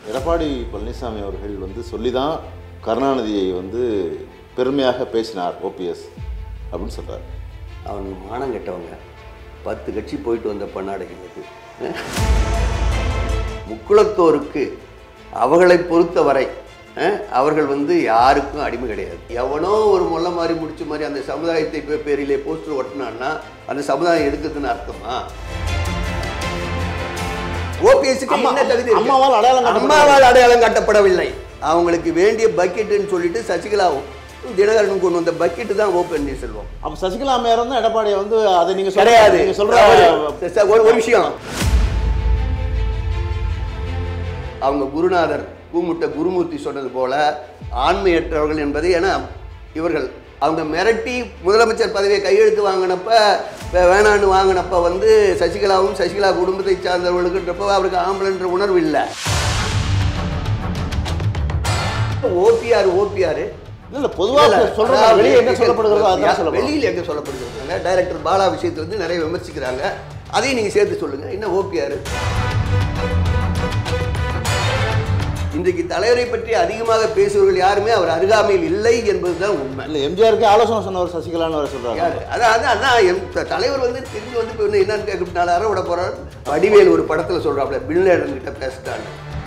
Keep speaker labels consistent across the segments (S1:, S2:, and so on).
S1: எடப்பாடி பழனிசாமி அவர்கள் வந்து சொல்லி தான் கருணாநிதியை வந்து பெருமையாக பேசினார் ஓபிஎஸ் அப்படின்னு சொல்கிறார்
S2: அவனுக்கு மானம் கெட்டவங்க பத்து கட்சி போயிட்டு வந்த பண்ணாடைகள் அது முக்குளத்தோருக்கு அவர்களை பொறுத்தவரை அஹ், அவர்கள் வந்து யாருக்கும் அடிமை கிடையாது எவனோ ஒரு முல்லை மாதிரி முடிச்ச மாதிரி அந்த சமுதாயத்தை பே- பேரிலே போஸ்டர் ஒட்டினான்னா அந்த சமுதாயம் எதுக்குதுன்னு அர்த்தமா ஓபிஎஸ்க்கு
S1: அம்மா-
S2: என்ன தகுதி இருக்கு?
S1: அம்மாவால் அடையாளம் காட்டப்படவில்லை.
S2: அம்மாவால் அடையாளம் காட்டப்படவில்லை அவங்களுக்கு வேண்டிய பக்கெட்டுன்னு சொல்லிட்டு சசிகலாவும் தினகரனும் கொண்டு வந்த பக்கெட்டு தான் ஓ பன்னீர்செல்வம்
S1: அப்போ சசிகலா அம்மையார் வந்து எடப்பாடியை வந்து அதை நீங்கள்
S2: கிடையாது
S1: நீங்கள் சொல்கிற
S2: தவறு. ச- ஒரு ஒரு விஷயம் அவங்க குருநாதர் கூமுட்ட குருமூர்த்தி சொன்னது போல ஆண்மையற்றவர்கள் என்பது என இவர்கள் அவங்க மிரட்டி முதலமைச்சர் பதவியை கையெழுத்து வாங்கினப்ப வே- வேணான்னு வாங்கினப்ப வந்து சசிகலாவும் சசிகலா குடும்பத்தை சார்ந்தவர்களுக்குன்றப்ப அவருக்கு ஆம்பளைன்ற உணர்வு இல்லை ஓபிஆர் ஓபிஆர்
S1: இல்லை இல்லை பொதுவாக சொல்கிறாங்க வெளியே என்ன சொல்லப்படுகிறதோ அதுதான் சொல்லப்படுது
S2: வெளியில் எங்க சொல்லப்படுகிறாங்க டைரக்டர் பாலா விஷயத்துல இருந்து நிறைய விமர்சிக்கிறாங்க அதையும் நீங்க சேர்த்து சொல்லுங்க என்ன ஓபிஆர் இன்றைக்கு தலைவரை பற்றி அதிகமாக பேசுபவர்கள் யாருமே அவர் அருகாமையில் இல்லை என்பதுதான் உண்மை
S1: இல்லை எம்ஜிஆருக்கு ஆலோசனை சொன்னவர் சசிகலான்னு வர சொல்கிறாங்க
S2: யாரு? அதான் அதான் அதான் எம் த- தலைவர் வந்து திரும்பி வந்து இப்போ என்னன்னு கேட்க நாலு அரை விட போறாரு வடிவேல் ஒரு படத்துல சொல்றாப்ல பில்லேடன் கிட்ட பேசிட்டாங்க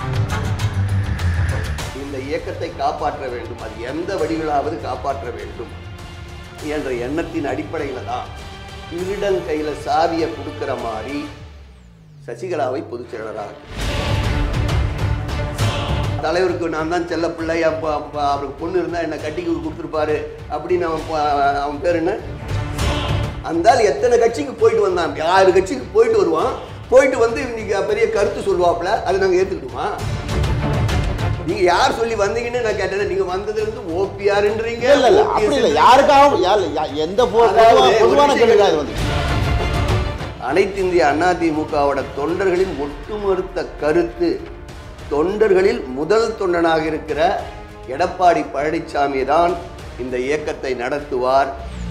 S2: இந்த இயக்கத்தை காப்பாற்ற வேண்டும் அது எந்த வடிவிலாவது காப்பாற்ற வேண்டும் என்ற எண்ணத்தின் அடிப்படையில் தான் திருடன் கையில சாவியை கொடுக்கிற மாதிரி சசிகலாவை பொதுச் செயலராக தலைவருக்கு நான் தான் செல்ல பிள்ளை அப்போ அப்போ அவருக்கு பொண்ணு இருந்தால் என்னை கட்டி கொடுத்துருப்பாரு அப்படின்னு அவன் ப- அவன் பேர் என்ன அந்த ஆள் எத்தனை கட்சிக்கு போயிட்டு வந்தான் ஆறு கட்சிக்கு போயிட்டு வருவான் போயிட்டு வந்து இன்னைக்கு பெரிய கருத்து சொல்லுவாப்புல அதை நாங்கள் ஏற்றுக்கிட்டுமா நீங்க யார் சொல்லி வந்தீங்கன்னு நான் கேட்டேன் நீங்க வந்ததுலேருந்து ஓபிஆர்ன்றீங்க
S1: இல்லை இல்லை அப்படி இல்லை யாருக்காகவும் யார் யா- எந்த பொ-
S2: அதாவது
S1: பொதுவா-
S2: ஒரு
S1: பொதுவான
S2: விஷயம்
S1: கேள்வி தான் இது வந்து
S2: அனைத்து இந்திய அதிமுகவோட தொண்டர்களின் ஒட்டுமொத்த கருத்து தொண்டர்களில் முதல் தொண்டனாக இருக்கிற எடப்பாடி பழனிசாமி தான் இந்த இயக்கத்தை நடத்துவார்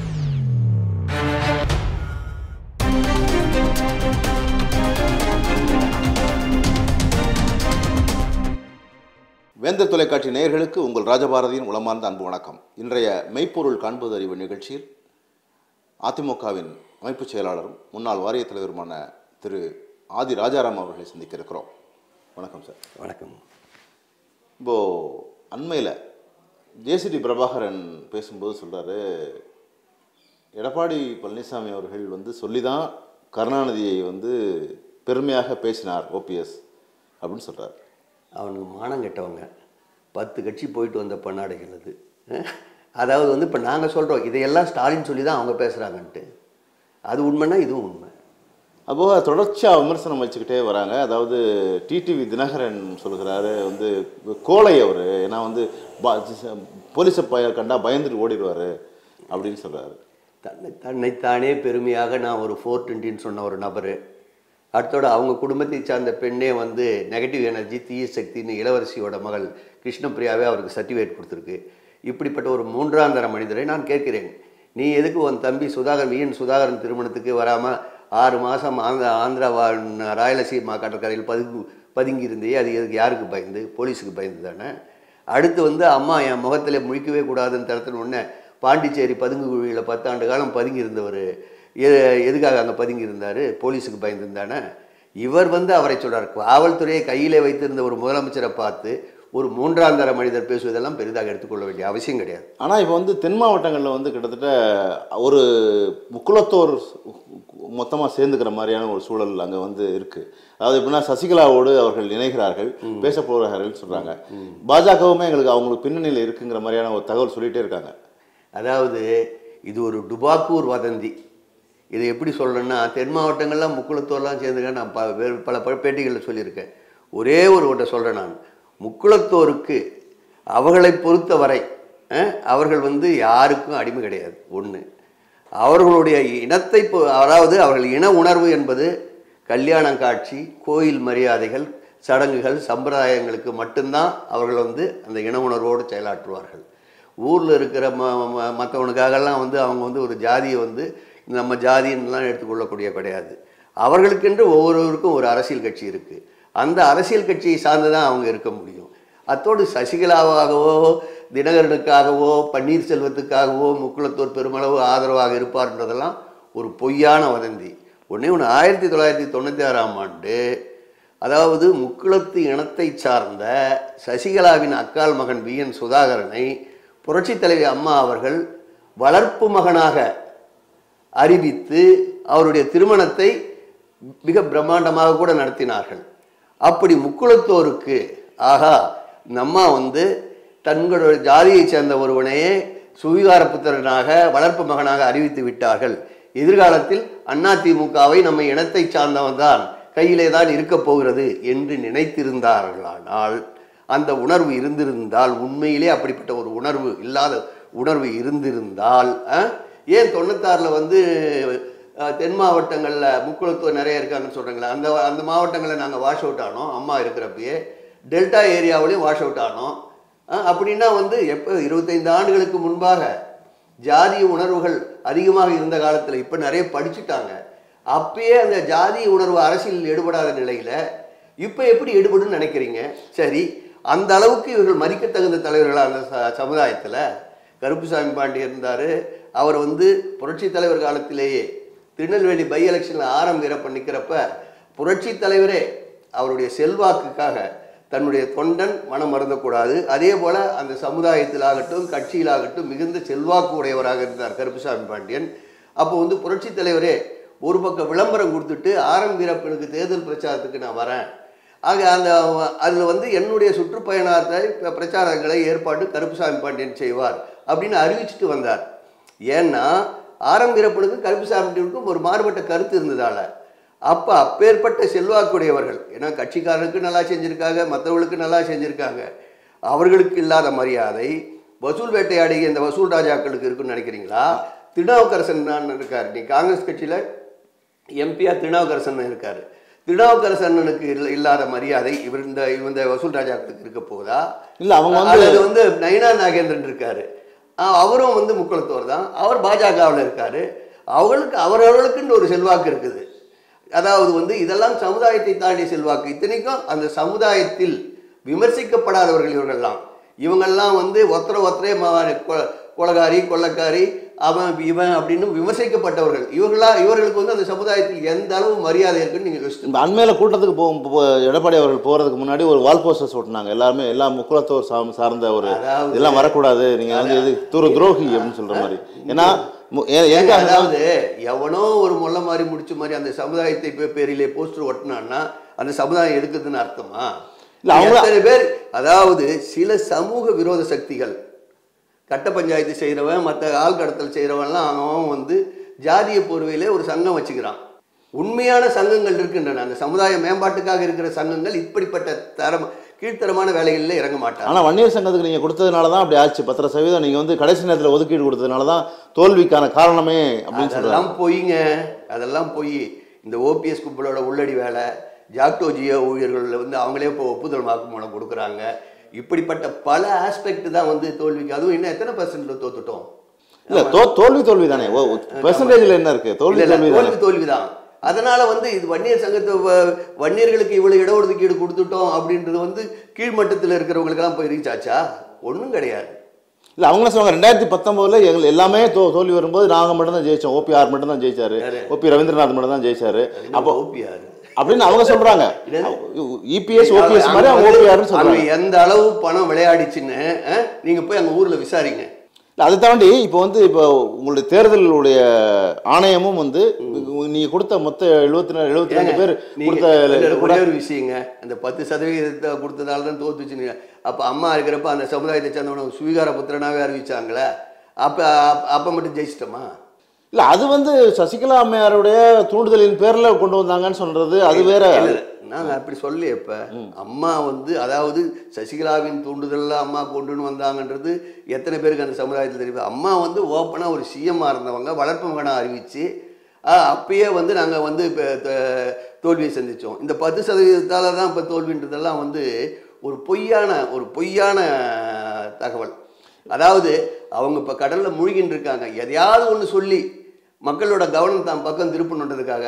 S1: வேந்தர் தொலைக்காட்சி நேயர்களுக்கு உங்கள் ராஜபாரதியின் உளமார்ந்த அன்பு வணக்கம் இன்றைய மெய்ப்பொருள் காண்பது அறிவு நிகழ்ச்சியில் அதிமுகவின் அமைப்புச் செயலாளரும் முன்னாள் வாரியத் தலைவருமான திரு ஆதி ராஜாராம் அவர்களை சந்திக்க இருக்கிறோம் வணக்கம் சார்
S2: வணக்கம்
S1: இப்போது அண்மையில் ஜேசிடி பிரபாகரன் பேசும்போது சொல்கிறாரு எடப்பாடி பழனிசாமி அவர்கள் வந்து சொல்லி தான் கருணாநிதியை வந்து பெருமையாக பேசினார் ஓபிஎஸ் அப்படின்னு சொல்கிறார்
S2: அவனுக்கு மானம் கெட்டவங்க பத்து கட்சி போயிட்டு வந்த பண்ணாடைகள் அது அஹ்? அதாவது வந்து இப்போ நாங்கள் சொல்கிறோம் இதையெல்லாம் ஸ்டாலின் சொல்லி தான் அவங்க பேசுகிறாங்கன்ட்டு அது உண்மைன்னா இதுவும் உண்மை
S1: அப்போ தொடர்ச்சியாக விமர்சனம் வச்சுக்கிட்டே வராங்க அதாவது டிடிவி தினகரன் சொல்கிறாரு வந்து கோழை அவர் ஏன்னா வந்து ப- போலீஸை பய கண்டா பயந்துட்டு ஓடிடுவார் அப்படின்னு சொல்கிறாரு
S2: தன்னை தன்னைத்தானே பெருமையாக நான் ஒரு ஃபோர் டுவெண்ட்டின்னு சொன்ன ஒரு நபர் அடுத்தோட அவங்க குடும்பத்தை சார்ந்த பெண்ணே வந்து நெகட்டிவ் எனர்ஜி தீய சக்தின்னு இளவரசியோட மகள் கிருஷ்ணபிரியாவே அவருக்கு சர்டிஃபிகேட் கொடுத்துருக்கு இப்படிப்பட்ட ஒரு மூன்றாந்தர மனிதரை நான் கேட்கிறேன் நீ எதுக்கு உன் தம்பி சுதாகர் விஎன் சுதாகரன் திருமணத்துக்கு வராமல் ஆறு மாதம் ஆந்திரா ஆந்திரா வா- ராயலசீமா கடற்கரையில் பதுங்கு பதுங்கி இருந்தே அது எதுக்கு யாருக்கு பயந்து போலீஸுக்கு பயந்து தானே அடுத்து வந்து அம்மா என் முகத்தில் முழிக்கவே கூடாதுன்னு தரத்தின உடனே பாண்டிச்சேரி பதுங்கு குழியில் பத்தாண்டு காலம் பதுங்கி இருந்தவர் எதுக்காக அங்கே பதுங்கி இருந்தார் போலீஸுக்கு பயந்துருந்தானே இவர் வந்து அவரை சொல்றார் காவல்துறையை கையிலே வைத்திருந்த ஒரு முதலமைச்சரை பார்த்து ஒரு மூன்றாம் தர மனிதர் பேசுவதெல்லாம் பெரிதாக எடுத்துக்கொள்ள வேண்டிய அவசியம் கிடையாது
S1: ஆனால் இப்போ வந்து தென் மாவட்டங்களில் வந்து கிட்டத்தட்ட ஒரு முக்குளத்தோர் மொத்தமாக சேர்ந்துக்கிற மாதிரியான ஒரு சூழல் அங்கே வந்து இருக்குது அதாவது எப்படின்னா சசிகலாவோடு அவர்கள் இணைகிறார்கள் பேச போகிறார்கள் சொல்கிறாங்க பாஜகவுமே எங்களுக்கு அவங்களுக்கு பின்னணியில் இருக்குங்கிற மாதிரியான ஒரு தகவல் சொல்லிகிட்டே இருக்காங்க
S2: அதாவது இது ஒரு டுபாக்கூர் வதந்தி இதை எப்படி சொல்கிறேன்னா தென் மாவட்டங்கள்லாம் முக்குளத்தோர்லாம் சேர்ந்துக்க நான் ப வேறு பல பல பேட்டிகளில் சொல்லியிருக்கேன் ஒரே ஒரு ஒன்றை சொல்கிறேன் நான் முக்குளத்தோருக்கு அவர்களை பொறுத்தவரை அஹ், அவர்கள் வந்து யாருக்கும் அடிமை கிடையாது ஒன்று அவர்களுடைய இனத்தை பொ- அதாவது அவர்கள் இன உணர்வு என்பது கல்யாண காட்சி கோயில் மரியாதைகள் சடங்குகள் சம்பிரதாயங்களுக்கு மட்டும்தான் அவர்கள் வந்து அந்த இன உணர்வோடு செயலாற்றுவார்கள் ஊரில் இருக்கிற ம ம- மற்றவனுக்காகலாம் வந்து அவங்க வந்து ஒரு ஜாதியை வந்து நம்ம ஜாதின்னுலாம் எடுத்துக்கொள்ளக்கூடிய கிடையாது அவர்களுக்கென்று ஒவ்வொருவருக்கும் ஒரு அரசியல் கட்சி இருக்குது அந்த அரசியல் கட்சியை சார்ந்து தான் அவங்க இருக்க முடியும் அத்தோடு சசிகலாவாகவோ தினகரனுக்காகவோ பன்னீர்செல்வத்துக்காகவோ முக்குளத்தூர் பெருமளவு ஆதரவாக இருப்பார்ன்றதெல்லாம் ஒரு பொய்யான வதந்தி ஒண்ணே ஒன்று ஆயிரத்தி தொள்ளாயிரத்தி தொண்ணூற்றி ஆறாம் ஆண்டு அதாவது முக்குளத்து இனத்தை சார்ந்த சசிகலாவின் அக்கால் மகன் வி என் சுதாகரனை புரட்சித் தலைவி அம்மா அவர்கள் வளர்ப்பு மகனாக அறிவித்து அவருடைய திருமணத்தை மிக பிரம்மாண்டமாக கூட நடத்தினார்கள் அப்படி முக்குளத்தோருக்கு ஆகா நம்மா வந்து தங்களுடைய ஜாதியைச் சேர்ந்த ஒருவனையே சுவிகார புத்திரனாக வளர்ப்பு மகனாக அறிவித்து விட்டார்கள் எதிர்காலத்தில் அதிமுகவை நம்ம இனத்தை சார்ந்தவன் தான் கையிலே தான் இருக்கப் போகிறது என்று நினைத்திருந்தார்களானால் அந்த உணர்வு இருந்திருந்தால் உண்மையிலே அப்படிப்பட்ட ஒரு உணர்வு இல்லாத உணர்வு இருந்திருந்தால் அஹ், ஏன் தொண்ணூத்தாறில் வந்து அஹ், தென் மாவட்டங்களில் முக்குளத்தூர் நிறைய இருக்காங்கன்னு சொல்கிறாங்களே அந்த அந்த மாவட்டங்களில் நாங்கள் வாஷ் அவுட் ஆனோம் அம்மா இருக்கிறப்பயே டெல்டா ஏரியாவிலையும் வாஷ் அவுட் ஆனோம் அஹ், அப்படின்னா வந்து எப்போ இருபத்தைந்து ஆண்டுகளுக்கு முன்பாக ஜாதிய உணர்வுகள் அதிகமாக இருந்த காலத்தில் இப்போ நிறைய படிச்சுட்டாங்க அப்பயே அந்த ஜாதிய உணர்வு அரசியலில் ஈடுபடாத நிலையில் இப்போ எப்படி ஈடுபடுன்னு நினைக்கிறீங்க சரி அந்த அளவுக்கு இவர்கள் மதிக்கத்தகுந்த தலைவர்களாக அந்த ச சமுதாயத்தில் கருப்புசாமி பாண்டி இருந்தார் அவர் வந்து புரட்சி தலைவர் காலத்திலேயே திருநெல்வேலி பை எலெக்ஷனில் ஆரம் வீரப்ப நிற்கிறப்ப புரட்சி தலைவரே அவருடைய செல்வாக்குக்காக தன்னுடைய தொண்டன் மனம் மறந்தக்கூடாது அதே போல அந்த சமுதாயத்திலாகட்டும் கட்சியிலாகட்டும் மிகுந்த செல்வாக்கு உடையவராக இருந்தார் கருப்புசாமி பாண்டியன் அப்போ வந்து புரட்சி தலைவரே ஒரு பக்கம் விளம்பரம் கொடுத்துட்டு ஆரம் வீரப்பனுக்கு தேர்தல் பிரச்சாரத்துக்கு நான் வரேன் ஆக அந்த அதில் வந்து என்னுடைய சுற்றுப்பயணத்தை ப- பிரச்சாரங்களை ஏற்பாடு கருப்புசாமி பாண்டியன் செய்வார் அப்படின்னு அறிவிச்சிட்டு வந்தார் ஏன்னா ஆரம் வீரப்பனுக்கும் கருப்புசாமி பாண்டியனுக்கும் ஒரு மாறுபட்ட கருத்து இருந்ததால அப்போ அப்பேற்பட்ட செல்வாக்குடையவர்கள் ஏன்னா கட்சிக்காரருக்கு நல்லா செஞ்சுருக்காங்க மற்றவர்களுக்கு நல்லா செஞ்சுருக்காங்க அவர்களுக்கு இல்லாத மரியாதை வசூல் வேட்டையாடிய இந்த வசூல் ராஜாக்களுக்கு இருக்குன்னு நினைக்கிறீங்களா திருநாவுக்கரசன் தான் இருக்கார் நீ காங்கிரஸ் கட்சியில் எம்பியா திருநாவுக்கரசன் இருக்காரு திருநாவுக்கரசனுக்கு இல்ல- இல்லாத மரியாதை இவர் இந்த இந்த வசூல் ராஜாக்களுக்கு இருக்க போதா
S1: இல்ல அவங்க வந்து
S2: அல்லது வந்து நயினா நாகேந்திரன் இருக்காரு ஆஹ் அவரும் வந்து முக்குளத்தோர் தான் அவர் பாஜகவில் இருக்காரு அவர்களுக்கு அவரவர்களுக்குன்னு ஒரு செல்வாக்கு இருக்குது அதாவது வந்து இதெல்லாம் சமுதாயத்தை தாண்டிய செல்வாக்கு இத்தனைக்கும் அந்த சமுதாயத்தில் விமர்சிக்கப்படாதவர்கள் இவர்கள்லாம் இவங்கெல்லாம் வந்து ஒத்தர ஒத்தரே ம- கொ- கொலகாரி கொள்ளக்காரி அவன் இவன் அப்படின்னு விமர்சிக்கப்பட்டவர்கள் இவர்களா இவர்களுக்கு வந்து அந்த சமுதாயத்தில் எந்த அளவு மரியாதை இருக்குன்னு நீங்க யோசிச்சு
S1: இந்த அண்மையில கூட்டத்துக்கு போ போ- எடப்பாடி அவர்கள் போறதுக்கு முன்னாடி ஒரு வால் போஸ்டர்ஸ் ஒட்டினாங்க எல்லாருமே எல்லா முக்குலத்தோர் சார்ந்த- சார்ந்த ஒரு
S2: அதாவது-
S1: இதெல்லாம் வரக்கூடாது நீங்க வந்து இது துரு துரோகி அப்படின்னு சொல்ற மாதிரி ஏன்னா மு- ஏ-
S2: ஏங்க,
S1: எதுக்காக
S2: அதாவது எவனோ ஒரு முள்ள மாதிரி முடிச்ச மாதிரி அந்த சமுதாயத்தை பே- பேரிலே போஸ்டர் ஒட்டினான்னா அந்த சமுதாயம் எடுக்குதுன்னு அர்த்தமா
S1: இல்ல, அவங்கள-
S2: எத்தனை பேர் அதாவது சில சமூக விரோத சக்திகள் கட்ட பஞ்சாயத்து செய்கிறவன் மற்ற ஆள் கடத்தல் செய்கிறவன்லாம் அவன் வந்து ஜாதிய போர்வையிலே ஒரு சங்கம் வச்சுக்கிறான் உண்மையான சங்கங்கள் இருக்கின்றன அந்த சமுதாய மேம்பாட்டுக்காக இருக்கிற சங்கங்கள் இப்படிப்பட்ட தரம் கீழ்த்தரமான வேலைகளில் இறங்க மாட்டாங்க
S1: ஆனா வன்னியர் சங்கத்துக்கு நீங்க கொடுத்ததுனால தான் அப்படி ஆச்சு பத்திர சதவீதம் நீங்க வந்து கடைசி நேரத்துல ஒதுக்கீடு கொடுத்ததுனால தான் தோல்விக்கான காரணமே அப்படின்னு சொல்றாங்க
S2: அதெல்லாம் பொய்ங்க அதெல்லாம் பொய் இந்த ஓபிஎஸ் கும்பலோட உள்ளடி வேலை ஜாக்டோ ஜியோ ஊழியர்கள் வந்து அவங்களே இப்போ ஒப்புதல் வாக்குமூலம் கொடுக்குறாங்க இப்படிப்பட்ட பல ஆஸ்பெக்ட் தான் வந்து தோல்விக்கு அதுவும் இன்னும் எத்தனை பர்சன்ட்ல தோத்துட்டோம்
S1: இல்ல தோ தோல்வி தோல்வி தானே பெர்சன்டேஜ்ல என்ன இருக்கு தோல்வி
S2: இல்ல, இல்ல,
S1: தோல்வி தானே
S2: தோல்வி தோல்விதான் அதனால வந்து இது வன்னியர் சங்கத்தை வ- வன்னியர்களுக்கு இவ்வளவு இடஒதுக்கீடு கொடுத்துட்டோம் அப்படின்றது வந்து கீழ்மட்டத்தில் இருக்கிறவங்களுக்கெல்லாம் போய் ரீச் ஆச்சா ஒன்றும் கிடையாது
S1: இல்ல அவங்க சொல்லுவாங்க ரெண்டாயிரத்தி பத்தொன்பதுல எங்க எல்லாமே தோ தோல்வி வரும்போது நாங்க மட்டும் தான் ஜெயிச்சோம் ஓபிஆர் மட்டும் தான் ஜெயிச்சாரு
S2: யாரு?
S1: ஓபி ரவீந்திரநாத் மட்டும் தான் ஜெயிச்சாரு
S2: அப்போ ஓபிஆர்
S1: அப்படின்னு அவங்க சொல்றாங்க இபிஎஸ் ஓபிஎஸ் மாதிரி அவங்க ஓபிஆர்னு சொல்றாங்க
S2: அங்க எந்த அளவு பணம் விளையாடிச்சுன்னு அஹ், நீங்க போய் அங்க ஊர்ல விசாரிங்க
S1: இல்ல, அதை தாண்டி இப்போ வந்து இப்போ உங்களுடைய தேர்தலுடைய ஆணையமும் வந்து நீங்க கொடுத்த மொத்த எழுபத்தி நாலு எழுபத்தி ரெண்டு பேர்
S2: நீங்க
S1: கொடுத்த
S2: இல்ல,
S1: இது கூட
S2: ஒரே ஒரு விஷயங்க அந்த பத்து சதவீதத்தை கொடுத்ததால தான் தோத்துச்சுன்னு அப்ப அம்மா இருக்கிறப்ப அந்த சமுதாயத்தை சேர்ந்தவன சுவீகார புத்திரனாவே அறிவிச்சாங்களே அப்ப அப்ப- அப்ப மட்டும் ஜெயிச்சிட்டோமா
S1: இல்ல அது வந்து சசிகலா அம்மையாருடைய தூண்டுதலின் பேர்ல கொண்டு வந்தாங்கன்னு சொல்றது அது வேற
S2: இல்ல, இல்ல. நான் அப்படி சொல்லி இப்ப அம்மா வந்து அதாவது சசிகலாவின் தூண்டுதல்ல அம்மா கொண்டுன்னு வந்தாங்கன்றது எத்தனை பேருக்கு அந்த சமுதாயத்தில் தெரியும் அம்மா வந்து ஓப்பனா ஒரு சிஎம்மா இருந்தவங்க வளர்ப்பு மகனா அறிவிச்சு ஆஹ், அப்பயே வந்து நாங்க வந்து இப்ப த- தோல்வியை சந்திச்சோம் இந்த பத்து சதவீதத்தால தான் இப்ப தோல்வின்றதெல்லாம் வந்து ஒரு பொய்யான ஒரு பொய்யான தகவல் அதாவது அவங்க இப்ப கடல்ல மூழ்கின்னு இருக்காங்க எதையாவது ஒன்று சொல்லி மக்களோட கவனம் தான் பக்கம் திருப்பணுன்றதுக்காக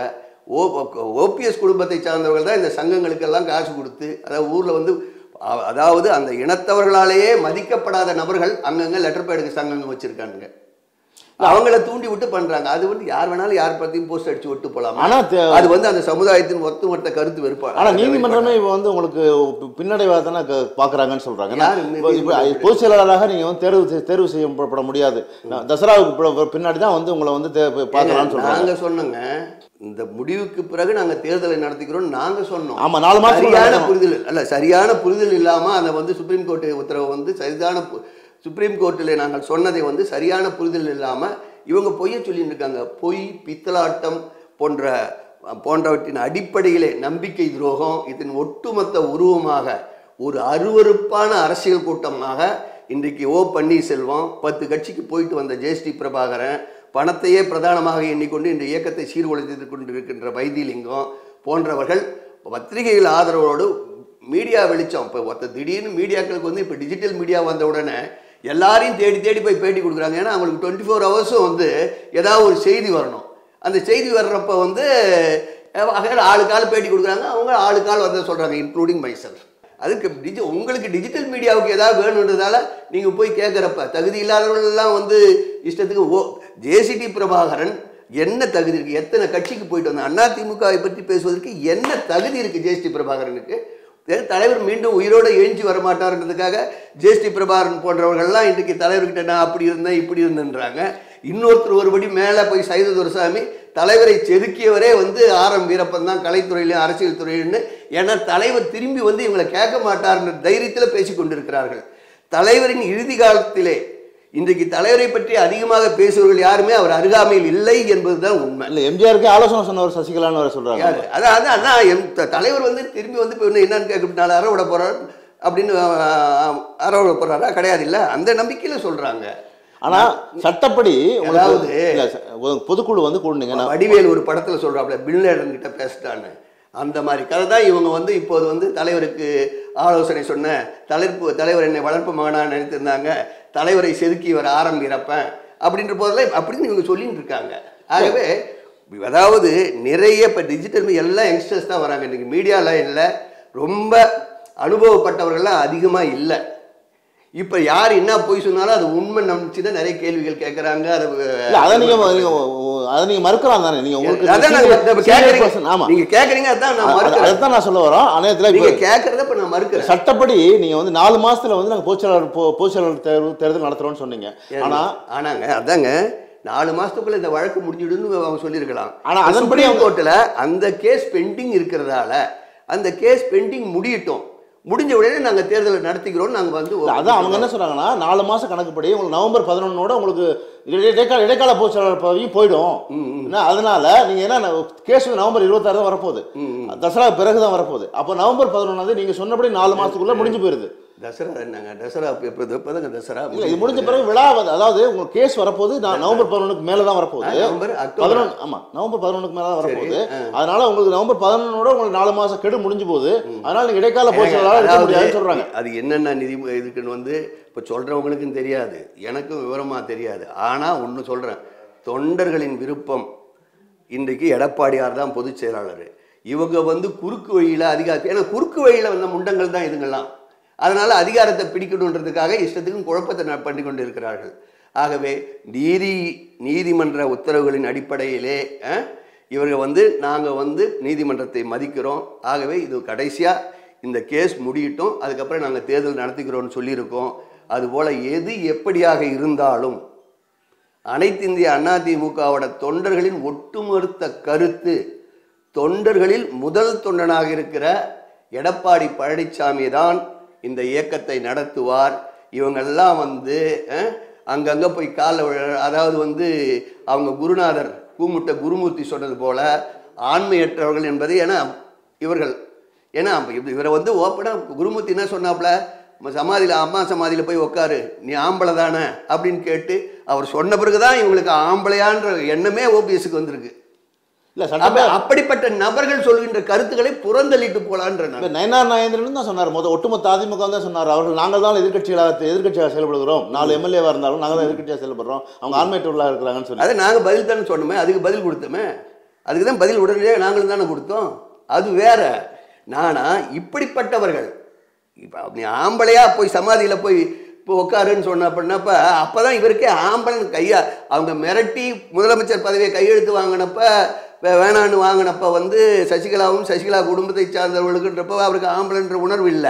S2: ஓ ஓபிஎஸ் குடும்பத்தை சார்ந்தவர்கள் தான் இந்த சங்கங்களுக்கெல்லாம் காசு கொடுத்து அதாவது ஊரில் வந்து அ- அதாவது அந்த இனத்தவர்களாலேயே மதிக்கப்படாத நபர்கள் அங்கங்கே லெட்டர் பேடுக்கு சங்கங்கள் வச்சுருக்கானுங்க அவங்கள தூண்டி விட்டு பண்றாங்க அது வந்து யார் வேணாலும் யார் பத்தியும் போஸ்ட் அடிச்சு விட்டு போலாம்
S1: ஆனா தே-
S2: அது வந்து அந்த சமுதாயத்தின் ஒத்துமொத்த கருத்து வெறுப்பா
S1: ஆனா நீதிமன்றமே இப்போ வந்து உங்களுக்கு பி- பின்னடைவா தானே க- பாக்குறாங்கன்னு சொல்றாங்க ஏன்னா,
S2: யாரு
S1: இப்போ இப்போ பொதுச் செயலாளராக நீங்க வந்து தேர்வு செய்- தேர்வு செய்யப்பட முடியாது நான் தசராவுக்கு பி- பின்னாடி தான் வந்து உங்களை வந்து தே- பார்க்கலாம்னு சொல்றாங்க
S2: நாங்க சொன்னோங்க இந்த முடிவுக்கு பிறகு நாங்க தேர்தலை நடத்திக்கிறோம் நாங்க சொன்னோம்
S1: ஆமா நாலு மாசம்
S2: சரியான புரிதல் அல்ல சரியான புரிதல் இல்லாம அதை வந்து சுப்ரீம் கோர்ட் உத்தரவு வந்து சரியான பு- சுப்ரீம் கோர்ட்டில் நாங்கள் சொன்னதை வந்து சரியான புரிதல் இல்லாம இவங்க பொய்ய சொல்லிட்டு இருக்காங்க பொய் பித்தலாட்டம் போன்ற போன்றவற்றின் அடிப்படையிலே நம்பிக்கை துரோகம் இதன் ஒட்டுமொத்த உருவமாக ஒரு அருவருப்பான அரசியல் கூட்டமாக இன்றைக்கு ஓ பன்னீர்செல்வம் பத்து கட்சிக்கு போயிட்டு வந்த ஜெயஸ்ரீ பிரபாகரன் பணத்தையே பிரதானமாக எண்ணிக்கொண்டு இந்த இயக்கத்தை சீர்குலைத்து கொண்டிருக்கின்ற வைத்திலிங்கம் போன்றவர்கள் பத்திரிகைகள் ஆதரவோடு மீடியா வெளிச்சம் இப்போ ஒருத்த திடீர்னு மீடியாக்களுக்கு வந்து இப்போ டிஜிட்டல் மீடியா வந்த உடனே எல்லாரையும் தேடி தேடி போய் பேட்டி கொடுக்குறாங்க ஏன்னா அவங்களுக்கு டுவெண்ட்டி ஃபோர் ஹவர்ஸும் வந்து ஏதாவது ஒரு செய்தி வரணும் அந்த செய்தி வர்றப்ப வந்து அஹ், ஆக ஆளுக்கு ஆள் பேட்டி கொடுக்குறாங்க அவங்க ஆளுக்கு ஆள் வந்து சொல்கிறாங்க இன்க்ளூடிங் மைசெல்ஃப் அதுக்கு டிஜி உங்களுக்கு டிஜிட்டல் மீடியாவுக்கு ஏதாவது வேணுன்றதால நீங்கள் போய் கேட்குறப்ப தகுதி இல்லாதவர்கள்லாம் வந்து இஷ்டத்துக்கு ஓ ஜேசிடி பிரபாகரன் என்ன தகுதி இருக்குது எத்தனை கட்சிக்கு போயிட்டு வந்தோம் அதிமுகவை பற்றி பேசுவதற்கு என்ன தகுதி இருக்குது ஜேசிடி பிரபாகரனுக்கு ஏன் தலைவர் மீண்டும் உயிரோடு எழுஞ்சி வரமாட்டார்ன்றதுக்காக ஜேஸ்டி பிரபாகரன் போன்றவர்கள்லாம் இன்றைக்கு தலைவர்கிட்ட நான் அப்படி இருந்தேன் இப்படி இருந்தேன்றாங்க இன்னொருத்தர் ஒருபடி மேலே போய் சைத துரசாமி தலைவரை செதுக்கியவரே வந்து ஆரம் வீரப்பன் தான் கலைத்துறையிலும் அரசியல் துறையிலும் ஏன்னா தலைவர் திரும்பி வந்து இவங்களை கேட்க மாட்டார்ன்ற தைரியத்தில் பேசி கொண்டிருக்கிறார்கள் தலைவரின் இறுதி காலத்திலே இன்றைக்கு தலைவரை பற்றி அதிகமாக பேசுபவர்கள் யாருமே அவர் அருகாமையில் இல்லை என்பதுதான் உண்மை
S1: இல்ல எம்ஜிஆருக்கு ஆலோசனை சொன்னவர் சசிகலான்னு வர சொல்றாங்க
S2: யாரு அதான் அதான் அதான் எம் த- தலைவர் வந்து திரும்பி வந்து இப்போ என்னன்னு கேட்க நாலு அற விட போறார் அப்படின்னு அஹ், அற விட போறாரா கிடையாது இல்ல அந்த நம்பிக்கையில சொல்றாங்க
S1: ஆனா சட்டப்படி உங்களுக்கு
S2: அதாவது-
S1: இல்ல, ச- ஒரு பொதுக்குழு வந்து கூடுனீங்க நான்
S2: வடிவேல் ஒரு படத்துல சொல்றாப்ல பின்லேடன் கிட்ட பேசிட்டான்னு அந்த மாதிரி கதை தான் இவங்க வந்து இப்போது வந்து தலைவருக்கு ஆலோசனை சொன்ன தலைப்பு தலைவர் என்னை வளர்ப்பு மகனா நினைத்திருந்தாங்க தலைவரை செதுக்கி வர ஆரம்பிக்கிறப்பேன் அப்படின்ற போதெல்லாம் அப்படின்னு இவங்க சொல்லிட்டு இருக்காங்க ஆகவே அதாவது நிறைய இப்போ டிஜிட்டல் எல்லாம் யங்ஸ்டர்ஸ் தான் வராங்க இன்னைக்கு மீடியாவில் இல்லை ரொம்ப அனுபவப்பட்டவர்கள்லாம் அதிகமாக இல்லை இப்போ யார் என்ன போய் சொன்னாலும் அது உண்மை நம்பிச்சுன்னா நிறைய கேள்விகள் கேட்குறாங்க அதை
S1: இல்ல அதை நீங்க நீங்க அதை நீங்க மறுக்கலாம் தானே நீங்க உங்களுக்கு
S2: அதான் நாங்க
S1: senior-
S2: இப்ப
S1: senior
S2: கேக்குறீங்க.
S1: person, ஆமா
S2: நீங்க கேக்குறீங்க அதான் நான்
S1: அது-
S2: மறுக்கிறேன்
S1: அதைத்தான் நான் சொல்ல வரோம் அநேகத்துல
S2: நீங்க
S1: இப்ப
S2: கேக்குறத இப்ப நான் மறுக்கிறேன்
S1: சட்டப்படி நீங்க வந்து நாலு மாசத்துல வந்து நாங்க பொதுச்செயலாளர் பொ- பொதுச்செயலாளர் தேர்வு தேர்தல் நடத்துறோம்னு சொன்னீங்க ஆனா
S2: ஆனாங்க அதாங்க நாலு மாசத்துக்குள்ள இந்த வழக்கு முடிஞ்சிடுன்னு அவங்க சொல்லியிருக்கலாம்
S1: ஆனா அதன்படி
S2: சுப்ரீம்
S1: அவங்க-
S2: கோர்ட்ல அந்த கேஸ் பெண்டிங் இருக்கிறதால அந்த கேஸ் பெண்டிங் முடியட்டும் முடிஞ்ச உடனே நாங்க தேர்தலை நடத்திக்கிறோம் நாங்க வந்து
S1: இல்ல, அதான் அவங்க என்ன சொல்றாங்கன்னா நாலு மாசம் கணக்குப்படி உங்களுக்கு நவம்பர் பதினொன்னோட உங்களுக்கு இடை- இடைக்கால இடைக்கால பொதுச்செயலாளர் பதவியும் போயிடும் என்ன, அதனால நீங்க என்ன கேஸ் வந்து நவம்பர் இருபத்தாறு தான் வரப்போகுது தசரா பிறகு தான் வரப்போகுது அப்போ நவம்பர் பதினொன்னாவது நீங்க சொன்னபடி நாலு மாசத்துக்குள்ள முடிஞ்சு போயிருது
S2: தசரா என்னங்க தசரா இப்ப எப்ப இப்பதாங்க தசரா
S1: இல்ல இது முடிஞ்ச பிறகு விழா வந்து- அதாவது உங்களுக்கு கேஸ் வரப்போகுது நான் நவம்பர் பதினொன்றுக்கு மேல தான் வரப்போகுது
S2: நவம்பர் அக்டோபர்
S1: பதினொன்று ஆமா நவம்பர் பதினொன்றுக்கு மேல தான் வரப்போகுது அதனால உங்களுக்கு நவம்பர் பதினொன்னோட உங்களுக்கு நாலு மாசம் கெடு முடிஞ்சு போகுது அதனால நீங்க இடைக்கால பொதுச்செயலாளர் இருக்க
S2: அதாவது
S1: முடியாதுன்னு சொல்றாங்க
S2: அது என்னென்ன நிதி இதுக்குன்னு வந்து இப்போ சொல்கிறவங்களுக்கும் தெரியாது எனக்கும் விவரமாக தெரியாது ஆனால் ஒன்று சொல்கிறேன் தொண்டர்களின் விருப்பம் இன்றைக்கு எடப்பாடியார் தான் பொதுச் செயலாளர் இவங்க வந்து குறுக்கு வழியில் அதிகார ஏன்னா குறுக்கு வழியில் வந்த முண்டங்கள் தான் இதுங்கெல்லாம் அதனால் அதிகாரத்தை பிடிக்கணுன்றதுக்காக இஷ்டத்துக்கும் குழப்பத்தை ந- பண்ணி கொண்டு இருக்கிறார்கள் ஆகவே நீதி நீதிமன்ற உத்தரவுகளின் அடிப்படையிலே அஹ், இவர்கள் வந்து நாங்கள் வந்து நீதிமன்றத்தை மதிக்கிறோம் ஆகவே இது கடைசியாக இந்த கேஸ் முடியட்டும் அதுக்கப்புறம் நாங்கள் தேர்தல் நடத்திக்கிறோம்னு சொல்லியிருக்கோம் அதுபோல் எது எப்படியாக இருந்தாலும் அனைத்து இந்திய அதிமுகவோட தொண்டர்களின் ஒட்டுமொத்த கருத்து தொண்டர்களில் முதல் தொண்டனாக இருக்கிற எடப்பாடி பழனிசாமி தான் இந்த இயக்கத்தை நடத்துவார் இவங்கெல்லாம் வந்து அஹ், அங்கங்க போய் காலில் விழ அதாவது வந்து அவங்க குருநாதர் கூமுட்ட குருமூர்த்தி சொன்னது போல ஆண்மையற்றவர்கள் என்பது ஏன்னா இவர்கள் ஏன்னா இப்ப இவரை வந்து ஓப்பனாக குருமூர்த்தி என்ன சொன்னாப்புல சமாதியில் அம்மா சமாதியில் போய் உட்காரு நீ ஆம்பளை தானே அப்படின்னு கேட்டு அவர் சொன்ன பிறகு தான் இவங்களுக்கு ஆம்பளையான்ற எண்ணமே ஓபிஎஸ்க்கு வந்திருக்கு
S1: இல்ல
S2: அப்ப
S1: சட்டமே
S2: அப்படிப்பட்ட நபர்கள் சொல்கின்ற கருத்துக்களை புறந்தள்ளிட்டு போலான்ற நான்.
S1: இப்ப நயனார் நாகேந்திரன் தான் சொன்னார் மொத்த ஒட்டுமொத்த அதிமுக தான் சொன்னார் அவர்கள் நாங்கள் தான் எதிர்க்கட்சிகளாக எதிர்க்கட்சியாக செயல்படுகிறோம் நாலு எம்எல்ஏவா இருந்தாலும் நாங்கள் தான் எதிர்க்கட்சியாக செயல்படுறோம் அவங்க ஆண்மையற்றவர்களாக இருக்கிறாங்கன்னு சொல்லி
S2: அதை நாங்கள் பதில் தானே சொன்னோமே அதுக்கு பதில் கொடுத்தோமே அதுக்கு தான் பதில் உடனடியாக நாங்களும் தானே கொடுத்தோம் அது வேற நானா இப்படிப்பட்டவர்கள் இப்போ நீ ஆம்பளையா போய் சமாதியில் போய் இப்போ உட்காருன்னு சொன்ன அப்படின்னப்ப அப்போ தான் இவருக்கே ஆம்பளன் கையா அவங்க மிரட்டி முதலமைச்சர் பதவியை கையெழுத்து வாங்கினப்ப வே- வேணான்னு வாங்கினப்ப வந்து சசிகலாவும் சசிகலா குடும்பத்தை சார்ந்தவர்களுக்குன்றப்ப அவருக்கு ஆம்பளைன்ற உணர்வு இல்லை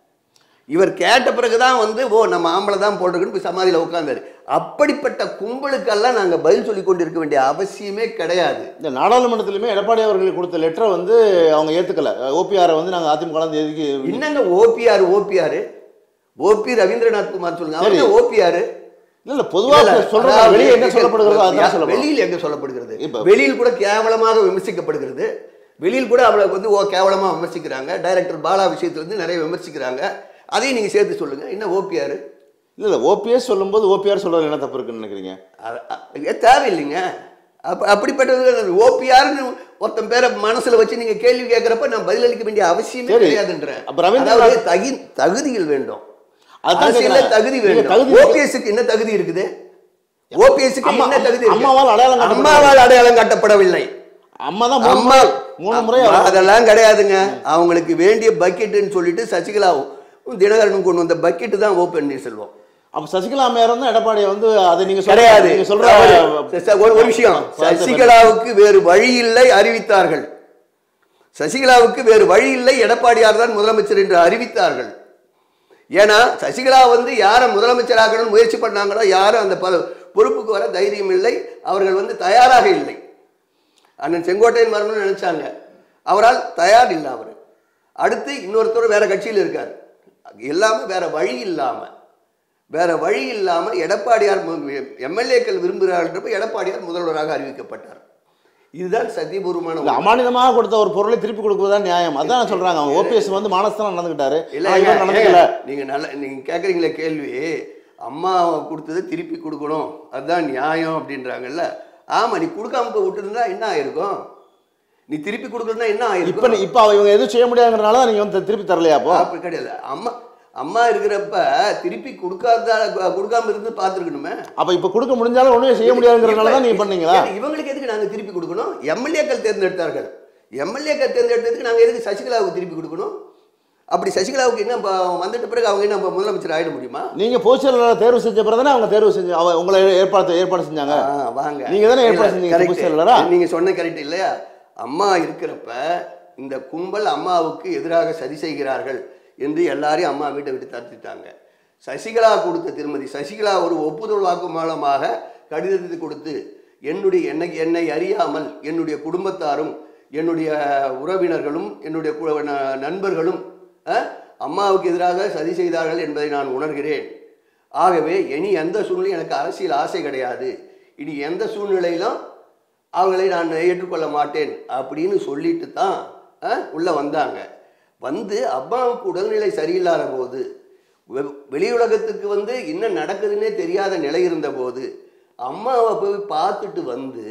S2: இவர் கேட்ட பிறகுதான் வந்து ஓ நம்ம ஆம்பளை தான் போட்டிருக்குன்னு போய் சமாதியில் உட்காந்தாரு அப்படிப்பட்ட கும்பலுக்கெல்லாம் நாங்கள் பதில் சொல்லி கொண்டு இருக்க வேண்டிய அவசியமே கிடையாது
S1: இந்த நாடாளுமன்றத்திலுமே எடப்பாடி அவர்களுக்கு கொடுத்த லெட்டரை வந்து அவங்க ஏத்துக்கல ஓபிஆரை வந்து நாங்க அதிமுக ல எதுக்கு
S2: என்னங்க ஓபிஆர் ஓபிஆர் ஓபி ரவீந்திரநாத் குமார் சொல்லுங்க
S1: சரி.
S2: அவங்க ஓபிஆர்
S1: இல்ல இல்ல பொதுவா சொல்றாங்க வெளியே என்ன சொல்லப்படுகிறதோ அதான் சொல்லப்படும்
S2: வெளியில் எங்க சொல்லப்படுகிறது
S1: இப்ப-
S2: வெளியில் கூட கேவலமாக விமர்சிக்கப்படுகிறது வெளியில் கூட அவளை வந்து ஓ கேவலமா விமர்சிக்கிறாங்க டைரக்டர் பாலா விஷயத்துல இருந்து நிறைய விமர்சிக்கிறாங்க அதையும் நீங்க சேர்த்து சொல்லுங்க என்ன ஓபிஆர்
S1: இல்ல இல்ல ஓபிஎஸ் சொல்லும்போது ஓபிஆர் சொல்றது என்ன தப்பு இருக்குன்னு நினைக்கிறீங்க
S2: அ- அ- இது தேவையில்லைங்க அப்ப அப்படிப்பட்டது ஓபிஆர்னு ஒருத்தன் பேரை மனசுல வச்சு நீங்க கேள்வி கேட்கறப்ப நான் பதிலளிக்க வேண்டிய அவசியமே
S1: சரி.
S2: கிடையாதுன்றேன்
S1: அப்ப ரவீந்திரநாத்
S2: அதாவது தகி தகுதிகள் வேண்டும்
S1: அதான்
S2: அரசியல்ல
S1: கேக்குறேன்.
S2: தகுதி
S1: நீங்க
S2: வேண்டும்
S1: தகுதி-
S2: ஓபிஎஸ்க்கு என்ன தகுதி இருக்குது ஓபிஎஸ்க்கு
S1: அம்மா-
S2: என்ன தகுதி இருக்கு?
S1: அம்மாவால் அடையாளம் காட்டப்படவில்லை.
S2: அம்மாவால் அடையாளம் காட்டப்படவில்லை
S1: அம்மா தான் மூணு
S2: அம்மா
S1: முறை மூணு முறை
S2: அம்மா,
S1: அவர்
S2: அதெல்லாம் கிடையாதுங்க அவங்களுக்கு வேண்டிய பக்கெட்டுன்னு சொல்லிட்டு சசிகலாவும் தினகரனும் கொண்டு வந்த பக்கெட்டு தான் ஓ பன்னீர்செல்வம்
S1: அப்ப சசிகலா அம்மையார் வந்து எடப்பாடியை வந்து அதை நீங்க சொல்ற-
S2: கிடையாது
S1: நீங்க சொல்ற
S2: ச- ச- ஒரு ஒரு விஷயம் சசிகலாவுக்கு வேறு வழி இல்லை அறிவித்தார்கள் சசிகலாவுக்கு வேறு வழி இல்லை எடப்பாடியார் தான் முதலமைச்சர் என்று அறிவித்தார்கள் ஏன்னா சசிகலா வந்து யாரை முதலமைச்சராக்கணும்னு முயற்சி பண்ணாங்களோ யாரும் அந்த ப- பொறுப்புக்கு வர தைரியம் இல்லை அவர்கள் வந்து தயாராக இல்லை அண்ணன் செங்கோட்டையன் வரணும்னு நினைச்சாங்க அவரால் தயார் இல்லை அவர் அடுத்து இன்னொருத்தர் வேற கட்சியில் இருக்கார் எல்லாமே வேற வழி இல்லாம வேற வழி இல்லாம எடப்பாடியார் எம்எல்ஏக்கள் விரும்புகிறார்கள்ன்றப்ப எடப்பாடியார் முதல்வராக அறிவிக்கப்பட்டார் இதுதான் சத்தியபூர்வமான
S1: இல்ல,
S2: உண்மை.
S1: அமானிதமாக கொடுத்த ஒரு பொருளை திருப்பி கொடுப்பதுதான் நியாயம் அதான் சொல்றாங்க அவங்க ஓபிஎஸ் வந்து மானஸ்தானம் நடந்துக்கிட்டாரு
S2: இல்ல
S1: ஆனா இவர்
S2: ஏங்க,
S1: நடந்துக்கல
S2: ஏங்க, நீங்க நல்ல நீங்க கேக்குறீங்களே கேள்வி அம்மா கொடுத்ததை திருப்பி கொடுக்கணும் அதுதான் நியாயம் அப்படின்றாங்கல்ல ஆமா நீ கொடுக்காம போய் விட்டுருந்தா என்ன ஆயிருக்கும் நீ திருப்பி கொடுக்கணும்னா என்ன
S1: இப்ப
S2: ஆயிருக்கும்
S1: நீ- இப்ப இவங்க எதுவும் செய்ய முடியாதுங்கிறனால தான் நீங்க வந்து திருப்பி தரலையா அப்போ
S2: அப்படி கிடையாது அம்மா அம்மா இருக்கிறப்ப திருப்பி கொடுக்காத கொடுக்காம இருந்து பார்த்துருக்கணுமே
S1: அப்ப இப்ப கொடுக்க முடிஞ்சாலும் ஒண்ணுமே செய்ய முடியாதுங்கிறனால தான் நீங்க பண்ணீங்களா
S2: ஏங்க, இவங்களுக்கு எதுக்கு நாங்க திருப்பி கொடுக்கணும் எம்எல்ஏக்கள் தேர்ந்தெடுத்தார்கள் எம்எல்ஏக்கள் தேர்ந்தெடுத்ததுக்கு நாங்க எதுக்கு சசிகலாவுக்கு திருப்பி கொடுக்கணும் அப்படி சசிகலாவுக்கு என்ன இப்ப வந்துட்ட பிறகு அவங்க என்ன இப்ப முதலமைச்சர் ஆயிட முடியுமா
S1: நீங்க பொதுச்செயலாளர் தேர்வு செஞ்ச பிறகு தானே அவங்க தேர்வு செஞ்சு அவ உங்களை ஏற்பாடு ஏற்பாடு செஞ்சாங்க
S2: ஆ, வாங்க
S1: நீங்க தானே ஏற்பாடு
S2: இல்ல,
S1: செஞ்சீங்க
S2: correct.
S1: பொதுச்செயலாளரா?
S2: நீங்க சொன்ன கரெக்ட் இல்லையா அம்மா இருக்கிறப்ப இந்த கும்பல் அம்மாவுக்கு எதிராக சதி செய்கிறார்கள் என்று எல்லாரையும் அம்மா வீட்டை விட்டு தடுத்துட்டாங்க சசிகலா கொடுத்த திருமதி சசிகலா ஒரு ஒப்புதல் வாக்கு மூலமாக கடிதத்தை கொடுத்து என்னுடைய என்னை என்னை அறியாமல் என்னுடைய குடும்பத்தாரும் என்னுடைய உறவினர்களும் என்னுடைய கு- ந- நண்பர்களும் அஹ், அம்மாவுக்கு எதிராக சதி செய்தார்கள் என்பதை நான் உணர்கிறேன் ஆகவே இனி எந்த சூழ்நிலையும் எனக்கு அரசியல் ஆசை கிடையாது இனி எந்த சூழ்நிலையிலும் அவங்களை நான் ஏற்றுக்கொள்ள மாட்டேன் அப்படின்னு சொல்லிட்டு தான் அஹ், உள்ள வந்தாங்க வந்து அம்மாவுக்கு உடல்நிலை சரியில்லாத போது வெ- வெளி உலகத்துக்கு வந்து என்ன நடக்குதுன்னே தெரியாத நிலை இருந்த போது அம்மாவை போய் பார்த்துட்டு வந்து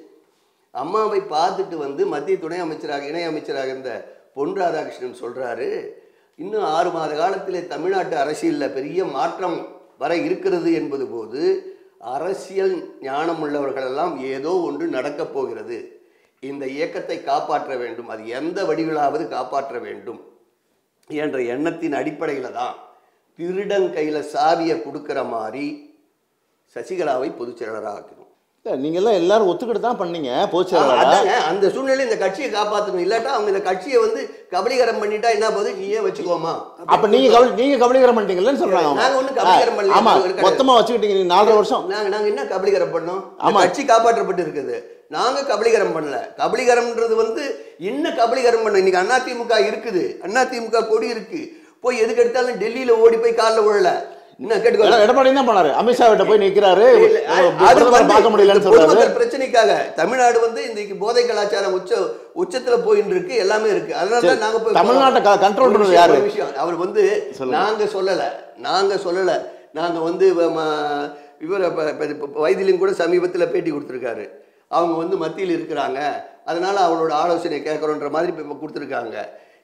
S2: அம்மாவை பார்த்துட்டு வந்து மத்திய துணை அமைச்சராக இணை அமைச்சராக இருந்த பொன் ராதாகிருஷ்ணன் சொல்றாரு இன்னும் ஆறு மாத காலத்திலே தமிழ்நாட்டு அரசியலில் பெரிய மாற்றம் வர இருக்கிறது என்பது போது அரசியல் ஞானம் உள்ளவர்களெல்லாம் ஏதோ ஒன்று நடக்கப் போகிறது இந்த இயக்கத்தை காப்பாற்ற வேண்டும் அது எந்த வடிவிலாவது காப்பாற்ற வேண்டும் என்ற எண்ணத்தின் அடிப்படையில் தான் திருடன் கையில் சாவியை கொடுக்குற மாதிரி சசிகலாவை பொதுச் செயலராக ஆக்கணும்
S1: இல்ல, நீங்க எல்லாம் எல்லாரும் ஒத்துக்கிட்டு தான் பண்ணீங்க
S2: ஆமா,
S1: பொதுச்செயலாளரா
S2: அதாங்க அந்த சூழ்நிலையில இந்த கட்சியை காப்பாற்றணும் இல்லாட்டா அவங்க இந்த கட்சியை வந்து கபலீகரம் பண்ணிட்டா என்ன போகுது நீயே வச்சுக்கோமா
S1: அப்ப நீங்க கபலி நீங்க கபலீகரம் பண்ணிட்டீங்கன்னு சொல்றாங்க அவங்க.
S2: நாங்க ஒண்ணும் கபலீகரம் பண்ணல.
S1: ஆமா
S2: எங்களுக்கு கிடையாது.
S1: மொத்தமா வச்சுக்கிட்டீங்க நீங்க நாலரை வருஷம்
S2: நாங்க நாங்க என்ன கபலீகரம் பண்ணோம் இந்த
S1: ஆமா.
S2: கட்சி காப்பாற்றப்பட்டு இருக்குது நாங்க கபலீகரம் பண்ணல கபலீகரம்ன்றது வந்து என்ன கபலீகரம் பண்ண இன்னைக்கு அதிமுக இருக்குது அதிமுக கொடி இருக்கு போய் எதுக்கு எடுத்தாலும் டெல்லியில ஓடி போய் காலில் விழல என்ன கேட்டுக்கோ
S1: எட- எடப்பாடி தான் பண்ணாரு அமித்ஷா கிட்ட போய் நிக்கிறாரு
S2: இல்ல, அது
S1: பிரதமரை
S2: வந்து
S1: பார்க்க முடியலன்னு
S2: இந்த
S1: சொல்றாரு
S2: பொதுமக்கள் பிரச்சனைக்காக தமிழ்நாடு வந்து இன்னைக்கு போதை கலாச்சாரம் உச்ச உச்சத்துல போயின்னு இருக்கு எல்லாமே இருக்கு அதனால தான்
S1: சரி,
S2: நாங்க போய்
S1: தமிழ்நாட்டை க- control
S2: ஒரு
S1: பண்றது
S2: விஷயம்,
S1: யாரு?
S2: ஒரு விஷயம் அவர் வந்து
S1: சொல்லுங்க.
S2: நாங்க சொல்லல நாங்க சொல்லல நாங்க வந்து வ- ம- இவர் இப்ப- இப்ப- இப்ப வைத்திலிங்கம் கூட சமீபத்துல பேட்டி கொடுத்துருக்காரு அவங்க வந்து மத்தியில் இருக்கிறாங்க அதனால அவங்களோட ஆலோசனை கேட்கறோன்ற மாதிரி இப்ப கொடுத்துருக்காங்க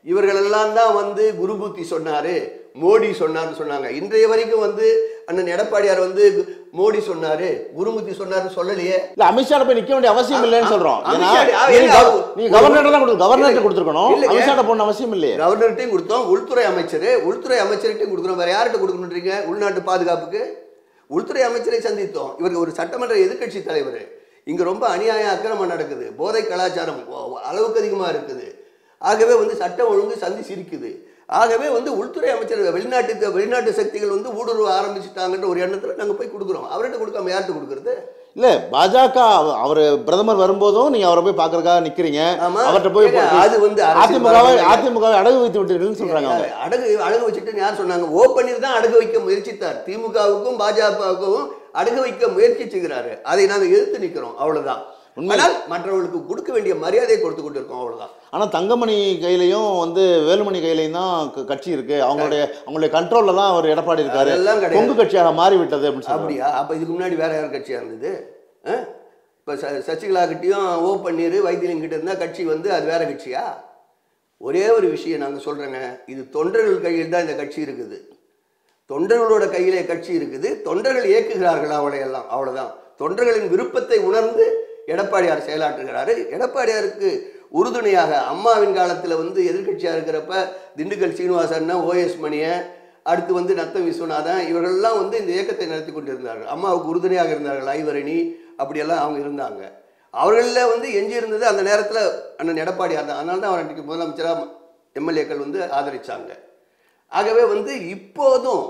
S2: இவர்களெல்லாம் தான் வந்து குருபூத்தி சொன்னாரு மோடி சொன்னார்னு சொன்னாங்க இன்றைய வரைக்கும் வந்து அண்ணன் எடப்பாடியார் வந்து மோடி சொன்னாரு குருமூர்த்தி சொன்னாருன்னு சொல்லலையே
S1: இல்ல அமித்ஷா போய் நிக்க வேண்டிய அவசியம் இல்லைன்னு சொல்றோம் ஏன்னா
S2: அமித்ஷா, ஆ,
S1: நீங்க
S2: இல்ல,
S1: கவ- நீங்க கவர்னர் தான் கொடுத்து கவர்னர்
S2: இல்ல,
S1: கொடுத்துருக்கணும்
S2: இல்லைங்க.
S1: அமித்ஷா போன அவசியம் இல்லையே
S2: கவர்னர்கிட்டையும் கொடுத்தோம் உள்துறை அமைச்சர் உள்துறை அமைச்சர்கிட்டையும் கொடுக்குறோம் வேற யார்கிட்ட கொடுக்கணுன்றீங்க உள்நாட்டு பாதுகாப்புக்கு உள்துறை அமைச்சரை சந்தித்தோம் இவர் ஒரு சட்டமன்ற எதிர்க்கட்சி தலைவர் இங்க ரொம்ப அநியாய அக்கிரமம் நடக்குது போதை கலாச்சாரம் ஒ- அளவுக்கு அதிகமா இருக்குது ஆகவே வந்து சட்டம் ஒழுங்கு சந்தி சிரிக்குது ஆகவே வந்து உள்துறை அமைச்சர் வெளிநாட்டு வெளிநாட்டு சக்திகள் வந்து ஊடுருவ ஆரம்பிச்சுட்டாங்கன்ற ஒரு எண்ணத்துல நாங்க போய் கொடுக்குறோம் அவர்கிட்ட கொடுக்காம யார்கிட்ட கொடுக்குறது
S1: இல்ல பாஜக அவ- அவரு பிரதமர் வரும்போதும் நீங்க அவரை போய் பாக்குறதுக்காக நிக்கிறீங்க
S2: ஆமா.
S1: அவர்கிட்ட போய்
S2: ஏங்க, அது வந்து அரசியல்
S1: அதிமுகவை
S2: பரம்பரை.
S1: அதிமுகவை அடகு வைத்து விட்டீர்கள்னு சொல்றாங்க அவங்க
S2: அடகு அடகு வச்சுட்டு யார் சொன்னாங்க ஓ பன்னீர் தான் அடகு வைக்க முயற்சித்தார் திமுகவுக்கும் பாஜகவுக்கும் அடகு வைக்க முயற்சி செய்கிறாரு அதை நாங்க எதிர்த்து நிக்கிறோம் அவ்வளவுதான் ஆனால் மற்றவர்களுக்கு கொடுக்க வேண்டிய மரியாதையை கொடுத்து கொண்டு இருக்கோம் அவ்வளவுதான்
S1: ஆனா தங்கமணி கையிலையும் வந்து வேலுமணி கையிலையும் தான் க- கட்சி இருக்கு அவங்களுடைய அவங்களுடைய கண்ட்ரோல்ல தான் அவர் எடப்பாடி இருக்காரு
S2: அதெல்லாம் கிடையாது.
S1: கொங்கு கட்சியாக மாறி விட்டது அப்படின்னு சொல்றாங்க
S2: அப்படியா அப்ப இதுக்கு முன்னாடி வேற யார் கட்சியா இருந்தது ஆ? இப்ப ச சசிகலா கிட்டயும் ஓ பன்னீர் வைத்தியலிங்க கிட்ட இருந்தா கட்சி வந்து அது வேற கட்சியா ஒரே ஒரு விஷயம் நாங்க சொல்றேங்க இது தொண்டர்கள் கையில் தான் இந்த கட்சி இருக்குது தொண்டர்களோட கையிலே கட்சி இருக்குது தொண்டர்கள் இயக்குகிறார்கள் அவளை எல்லாம் அவ்வளவுதான் தொண்டர்களின் விருப்பத்தை உணர்ந்து எடப்பாடியார் செயலாற்றுகிறாரு எடப்பாடியாருக்கு உறுதுணையாக அம்மாவின் காலத்துல வந்து எதிர்க்கட்சியா இருக்கிறப்ப திண்டுக்கல் சீனிவாசன் ஓஎஸ் மணியை அடுத்து வந்து நத்தம் விஸ்வநாதன் இவர்கள்லாம் வந்து இந்த இயக்கத்தை நடத்தி கொண்டிருந்தார்கள் அம்மாவுக்கு உறுதுணையாக இருந்தார்கள் ஐவரணி அப்படியெல்லாம் அவங்க இருந்தாங்க அவர்களில் வந்து எஞ்சி இருந்தது அந்த நேரத்தில் அண்ணன் எடப்பாடியார் தான் அதனால தான் அவர் அன்றைக்கு முதலமைச்சராக எம்எல்ஏக்கள் வந்து ஆதரிச்சாங்க ஆகவே வந்து இப்போதும்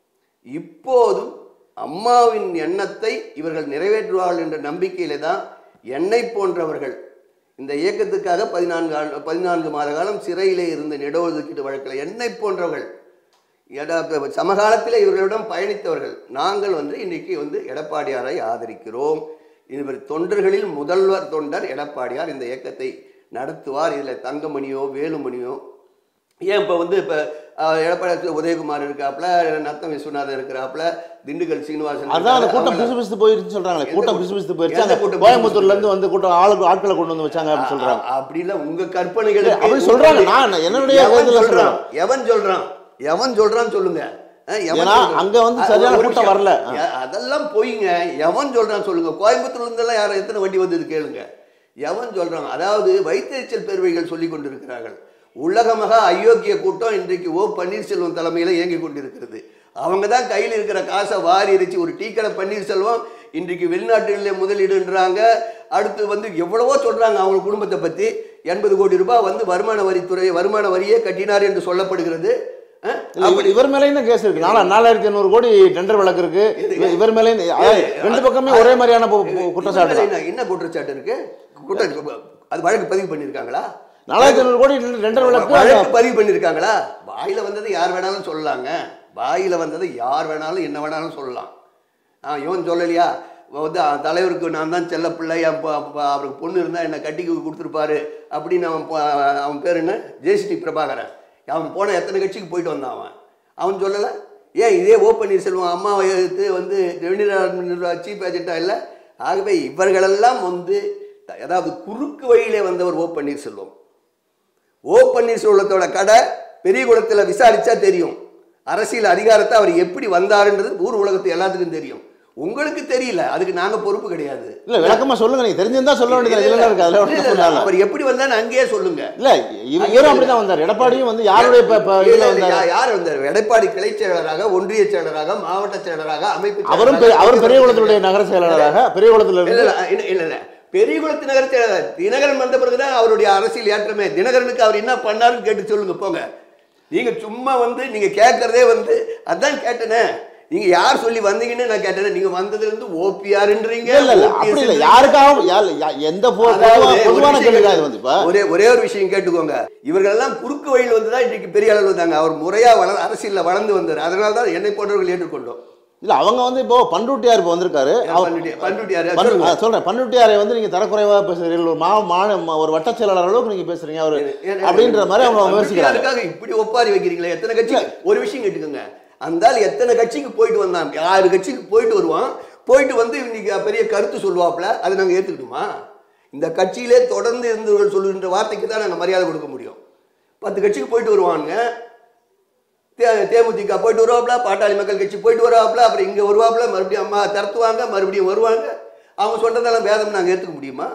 S2: இப்போதும் அம்மாவின் எண்ணத்தை இவர்கள் நிறைவேற்றுவார்கள் என்ற நம்பிக்கையில தான் என்னை போன்றவர்கள் இந்த இயக்கத்துக்காக பதினான்கு ஆண்டு பதினான்கு மாத காலம் சிறையிலே இருந்த இடஒதுக்கீடு வழக்கில் என்னை போன்றவர்கள் எட- இப்ப சமகாலத்தில் இவர்களிடம் பயணித்தவர்கள் நாங்கள் வந்து இன்னைக்கு வந்து எடப்பாடியாரை ஆதரிக்கிறோம் இவர் தொண்டர்களில் முதல்வர் தொண்டர் எடப்பாடியார் இந்த இயக்கத்தை நடத்துவார் இதில் தங்கமணியோ வேலுமணியோ ஏன் இப்போ வந்து இப்போ எடப்பாடி உதயகுமார் இருக்காப்புல நத்தம் விஸ்வநாதன் இருக்கிறாப்புல திண்டுக்கல் சீனிவாசன்
S1: அதான் அந்த
S2: இருக்காரு.
S1: கூட்டம்
S2: அவங்க-
S1: பிசு பிசுத்து போயிருச்சு சொல்றாங்களே
S2: எந்த
S1: கூட்டம்
S2: கூட்டம்?
S1: பிசு பிசுத்து போயிருச்சு
S2: எந்த
S1: அந்த
S2: கூட்டம்
S1: கோயம்புத்தூர்ல இருந்து வந்து கூட்டம் ஆளு ஆட்களை கொண்டு வந்து வச்சாங்க அப்படின்னு சொல்றாங்க
S2: அ- அப்படி இல்ல உங்க கற்பனைகள்
S1: அப்படி சொல்றாங்க. நான் என்னுடைய
S2: எவன்
S1: கருத்துல
S2: சொல்றான் எவன் சொல்றான் எவன் சொல்றான் சொல்லுங்க அஹ், எவன்
S1: ஏன்னா
S2: சொல்றான்?
S1: அங்க வந்து
S2: அ-
S1: சரியான
S2: ஒரு
S1: கூட்டம்
S2: நிமிஷம்.
S1: வரல.
S2: எ- அதெல்லாம் பொய்ங்க எவன் சொல்றான் சொல்லுங்க கோயம்புத்தூர்ல இருந்தெல்லாம் யாரும் எத்தனை வண்டி வந்தது கேளுங்க எவன் சொல்றான் அதாவது வைத்தறிச்சல் பெருமைகள் சொல்லி கொண்டிருக்கிறார்கள் உலகமகா அயோக்கிய கூட்டம் இன்றைக்கு ஓ பன்னீர்செல்வம் தலைமையில இயங்கி கொண்டிருக்கிறது அவங்க தான் கையில் இருக்கிற காசை வாரி இறைச்சி ஒரு டீ கடை பன்னீர்செல்வம் இன்றைக்கு வெளிநாட்டுகளில் முதலீடுன்றாங்க அடுத்து வந்து எவ்வளவோ சொல்றாங்க அவங்க குடும்பத்தை பத்தி எண்பது கோடி ரூபாய் வந்து வருமான வரித்துறை வருமான வரியே கட்டினார் என்று சொல்லப்படுகிறது அஹ்,
S1: இல்ல, இவர் இவர் மேலேயும் தான் கேஸ் இருக்கு நாலா நாலாயிரத்தி ஐநூறு கோடி டெண்டர் வழக்கு இருக்கு இவர் இவர் மேலேயும் அதாவது ரெண்டு பக்கமே ஒரே மாதிரியான பு- பு- குற்றச்சாட்டு
S2: இவங்க
S1: தான்.
S2: மேல என்ன என்ன குற்றச்சாட்டு இருக்கு குற்ற அது வழக்கு பதிவு பண்ணியிருக்காங்களா
S1: நாலாயிரத்தி ஐநூறு கோடி டெண்டர் வழக்கு
S2: வழக்கு பதிவு பண்ணியிருக்காங்களா வாயில வந்தது யார் வேணாலும் சொல்லலாங்க வாயில வந்தது யார் வேணாலும் என்ன வேணாலும் சொல்லலாம் ஆ இவன் சொல்லலையா இவன் வந்து அவன் தலைவருக்கு நான் தான் செல்ல பிள்ளை என் ப- ப- அவருக்கு பொண்ணு இருந்தால் என்னை கட்டி கொடுத்துருப்பாரு அப்படின்னு அவன் ப- அவன் பேர் என்ன ஜேசிடி பிரபாகரன் அவன் போன எத்தனை கட்சிக்கு போயிட்டு வந்தான் அவன் அவன் சொல்லலை ஏன் இதே ஓ பன்னீர்செல்வம் அம்மாவை எடுத்து வந்து ரெவன்யூ சீஃப் ஏஜென்ட்டாக இல்லை ஆகவே இவர்களெல்லாம் வந்து அதாவது குறுக்கு வழியிலே வந்தவர் ஓ பன்னீர்செல்வம் ஓ பன்னீர்செல்வத்தோட கடை பெரியகுளத்தில் விசாரிச்சா தெரியும் அரசியல் அதிகாரத்தை அவர் எப்படி வந்தாருன்றது ஊர் உலகத்து எல்லாத்துக்கும் தெரியும் உங்களுக்கு தெரியல அதுக்கு நாங்க பொறுப்பு கிடையாது
S1: இல்ல விளக்கமா சொல்லுங்க நீங்க தெரிஞ்சிருந்தா சொல்ல வேண்டியது இதுல என்ன இருக்கு அதுல
S2: இல்ல,
S1: ஒண்ணும்
S2: இல்ல,
S1: சொல்லால
S2: அவர் எப்படி வந்தான்னு அங்கேயே சொல்லுங்க
S1: இல்ல இவ- இவரும் அப்படிதான் வந்தார் எடப்பாடியும் வந்து யாருடைய இப்ப- இப்ப
S2: இல்ல,
S1: இதுல
S2: இல்ல,
S1: வந்தார்
S2: யா- யார் வந்தார் எடப்பாடி கிளை செயலராக ஒன்றிய செயலராக மாவட்ட செயலராக அமைப்பு
S1: அவரும் பெ- அவரும் பெரிய குளத்தினுடைய நகர செயலாளராக பெரிய குளத்துல
S2: இல்ல
S1: இருந்து
S2: இல்ல இல்ல இல்ல இல்ல பெரியகுளத்து நகர செயலர் தினகரன் வந்த பிறகுதான் அவருடைய அரசியல் ஏற்றமே தினகரனுக்கு அவர் என்ன பண்ணாருன்னு கேட்டு சொல்லுங்க போங்க நீங்க சும்மா வந்து நீங்க கேட்கறதே வந்து அதான் கேட்டனே நீங்க யார் சொல்லி வந்தீங்கன்னு நான் கேட்டேன் நீங்க வந்ததுல இருந்து ஓபிஆர்ன்றீங்க
S1: இல்ல இல்ல அப்படி இல்ல யாருக்காகவும் யா- யா- எந்த பொ-
S2: அதாவது
S1: பொதுவா-
S2: ஒரு
S1: பொதுவான
S2: விஷயம்
S1: கேள்வி தான் இது வந்து இப்ப
S2: ஒரே ஒரே ஒரு விஷயம் கேட்டுக்கோங்க இவர்கள் எல்லாம் குறுக்கு வழியில் வந்து தான் இன்றைக்கு பெரிய அளவில் வந்தாங்க அவர் முறையா வள அரசியல்ல வளர்ந்து வந்தார் அதனால தான் என்னை போன்றவர்கள் ஏற்றுக்கொண்டோம்
S1: இல்ல அவங்க வந்து இப்போ பண்ருட்டியார் இப்போ வந்திருக்காரு அவர்-
S2: பண்ருட்டி- பண்ருட்டியார்
S1: பண்ரு-
S2: சொல்லுங்க.
S1: ஆ, சொல்றேன் பண்ருட்டியாரை வந்து நீங்க தரக்குறைவா பேசுறீங்க ஒரு மா மா- ஒரு வட்ட செயலாளர் அளவுக்கு நீங்க பேசுறீங்க அவர் அப்படின்ற மாதிரி அவங்க விமர்சிக்கிறாங்க
S2: பண்ருட்டியாருக்காக இப்படி ஒப்பாரி வைக்கிறீங்களே எத்தனை கட்சி ஒரு விஷயம் கேட்டுக்கோங்க அந்த ஆள் எத்தனை கட்சிக்கு போயிட்டு வந்தான் ஆறு கட்சிக்கு போயிட்டு வருவான் போயிட்டு வந்து இன்னைக்கு பெரிய கருத்து சொல்லுவாப்புல அதை நாங்க ஏத்துக்கிட்டுமா இந்த கட்சியிலே தொடர்ந்து இருந்தவர்கள் சொல்லுகின்ற வார்த்தைக்கு தான் நாங்க மரியாதை கொடுக்க முடியும் பத்து கட்சிக்கு போயிட்டு வருவாங்க தே தேமுதிக போயிட்டு வருவாப்புல பாட்டாளி மக்கள் கட்சி போயிட்டு வருவாப்புல அப்புறம் இங்கே வருவாப்புல மறுபடியும் அம்மா திறத்துவாங்க மறுபடியும் வருவாங்க அவங்க சொல்றதெல்லாம் வேதம் நாங்கள் ஏற்றுக்க முடியுமா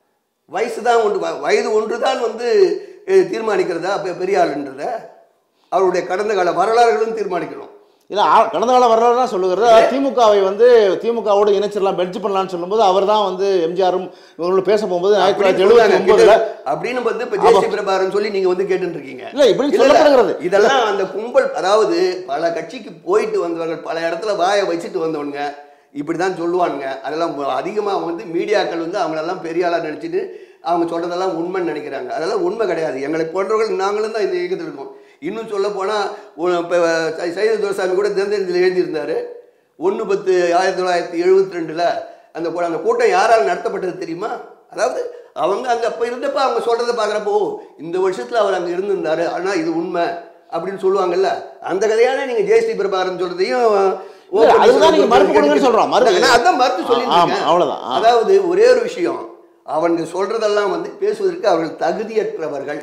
S2: வயசு தான் ஒன்று வ- வயது ஒன்று தான் வந்து அஹ், தீர்மானிக்கிறதா பெ- பெரிய ஆளுன்றத அவருடைய கடந்த கால வரலாறுகளும் தீர்மானிக்கணும்
S1: இல்ல ஆ- கடந்த கால வரலாறு தான் சொல்லுகிறது அதாவது திமுகவை வந்து திமுகவோடு இணைச்சிடலாம் பெட்ஜ் பண்ணலாம்னு சொல்லும்போது அவர் தான் வந்து எம்ஜிஆரும் இவங்களும் பேச போகும்போது ஆயிரத்தி தொள்ளாயிரத்தி எழுபத்தி ஒன்பதுல
S2: அப்படின்னு வந்து இப்ப ஜெயஸ்ரீ பிரபாகரன் சொல்லி நீங்க வந்து கேட்டுட்டு இருக்கீங்க
S1: இல்ல, இப்படி
S2: இல்ல, இல்ல.
S1: சொல்லப்படுகிறது.
S2: இதெல்லாம் அந்த கும்பல் அதாவது பல கட்சிக்கு போயிட்டு வந்தவர்கள் பல இடத்துல வாயை வச்சுட்டு வந்தவனுங்க இப்படிதான் சொல்லுவானுங்க அதெல்லாம் அதிகமா வந்து மீடியாக்கள் வந்து அவங்களெல்லாம் பெரிய ஆளா நினைச்சிட்டு அவங்க சொல்றதெல்லாம் உண்மைன்னு நினைக்கிறாங்க அதெல்லாம் உண்மை கிடையாது எங்களை போன்றவர்கள் நாங்களும் தான் இந்த இயக்கத்தில் இருக்கோம் இன்னும் சொல்ல போனா இப்போ சைத துரசாமி கூட தினத்தந்தியில் எழுதியிருந்தாரு ஒன்று பத்து ஆயிரத்தி தொள்ளாயிரத்தி எழுபத்தி ரெண்டில் அந்த கூ- அந்த கூட்டம் யாரால் நடத்தப்பட்டது தெரியுமா அதாவது அவங்க அங்கே அப்போ இருந்தப்ப அவங்க சொல்கிறத பார்க்குறப்போ இந்த வருஷத்தில் அவர் அங்கே இருந்திருந்தாரு ஆனால் இது உண்மை அப்படின்னு சொல்லுவாங்கல்ல அந்த கதையான நீங்கள் ஜெயஸ்ரீ பிரபாகரன் சொல்றதையும்
S1: இல்ல, அதுதான் நீங்க மறுப்பு கொடுங்கன்னு சொல்றோம். மறுப்பு-
S2: நான் அதான் மறுத்து சொல்லிட்டு
S1: ஆமா,
S2: இருக்கேன்.
S1: அவ்வளவுதான். ஆ.
S2: அதாவது ஒரே ஒரு விஷயம் அவங்க சொல்றதெல்லாம் வந்து பேசுவதற்கு அவர்கள் தகுதியற்றவர்கள்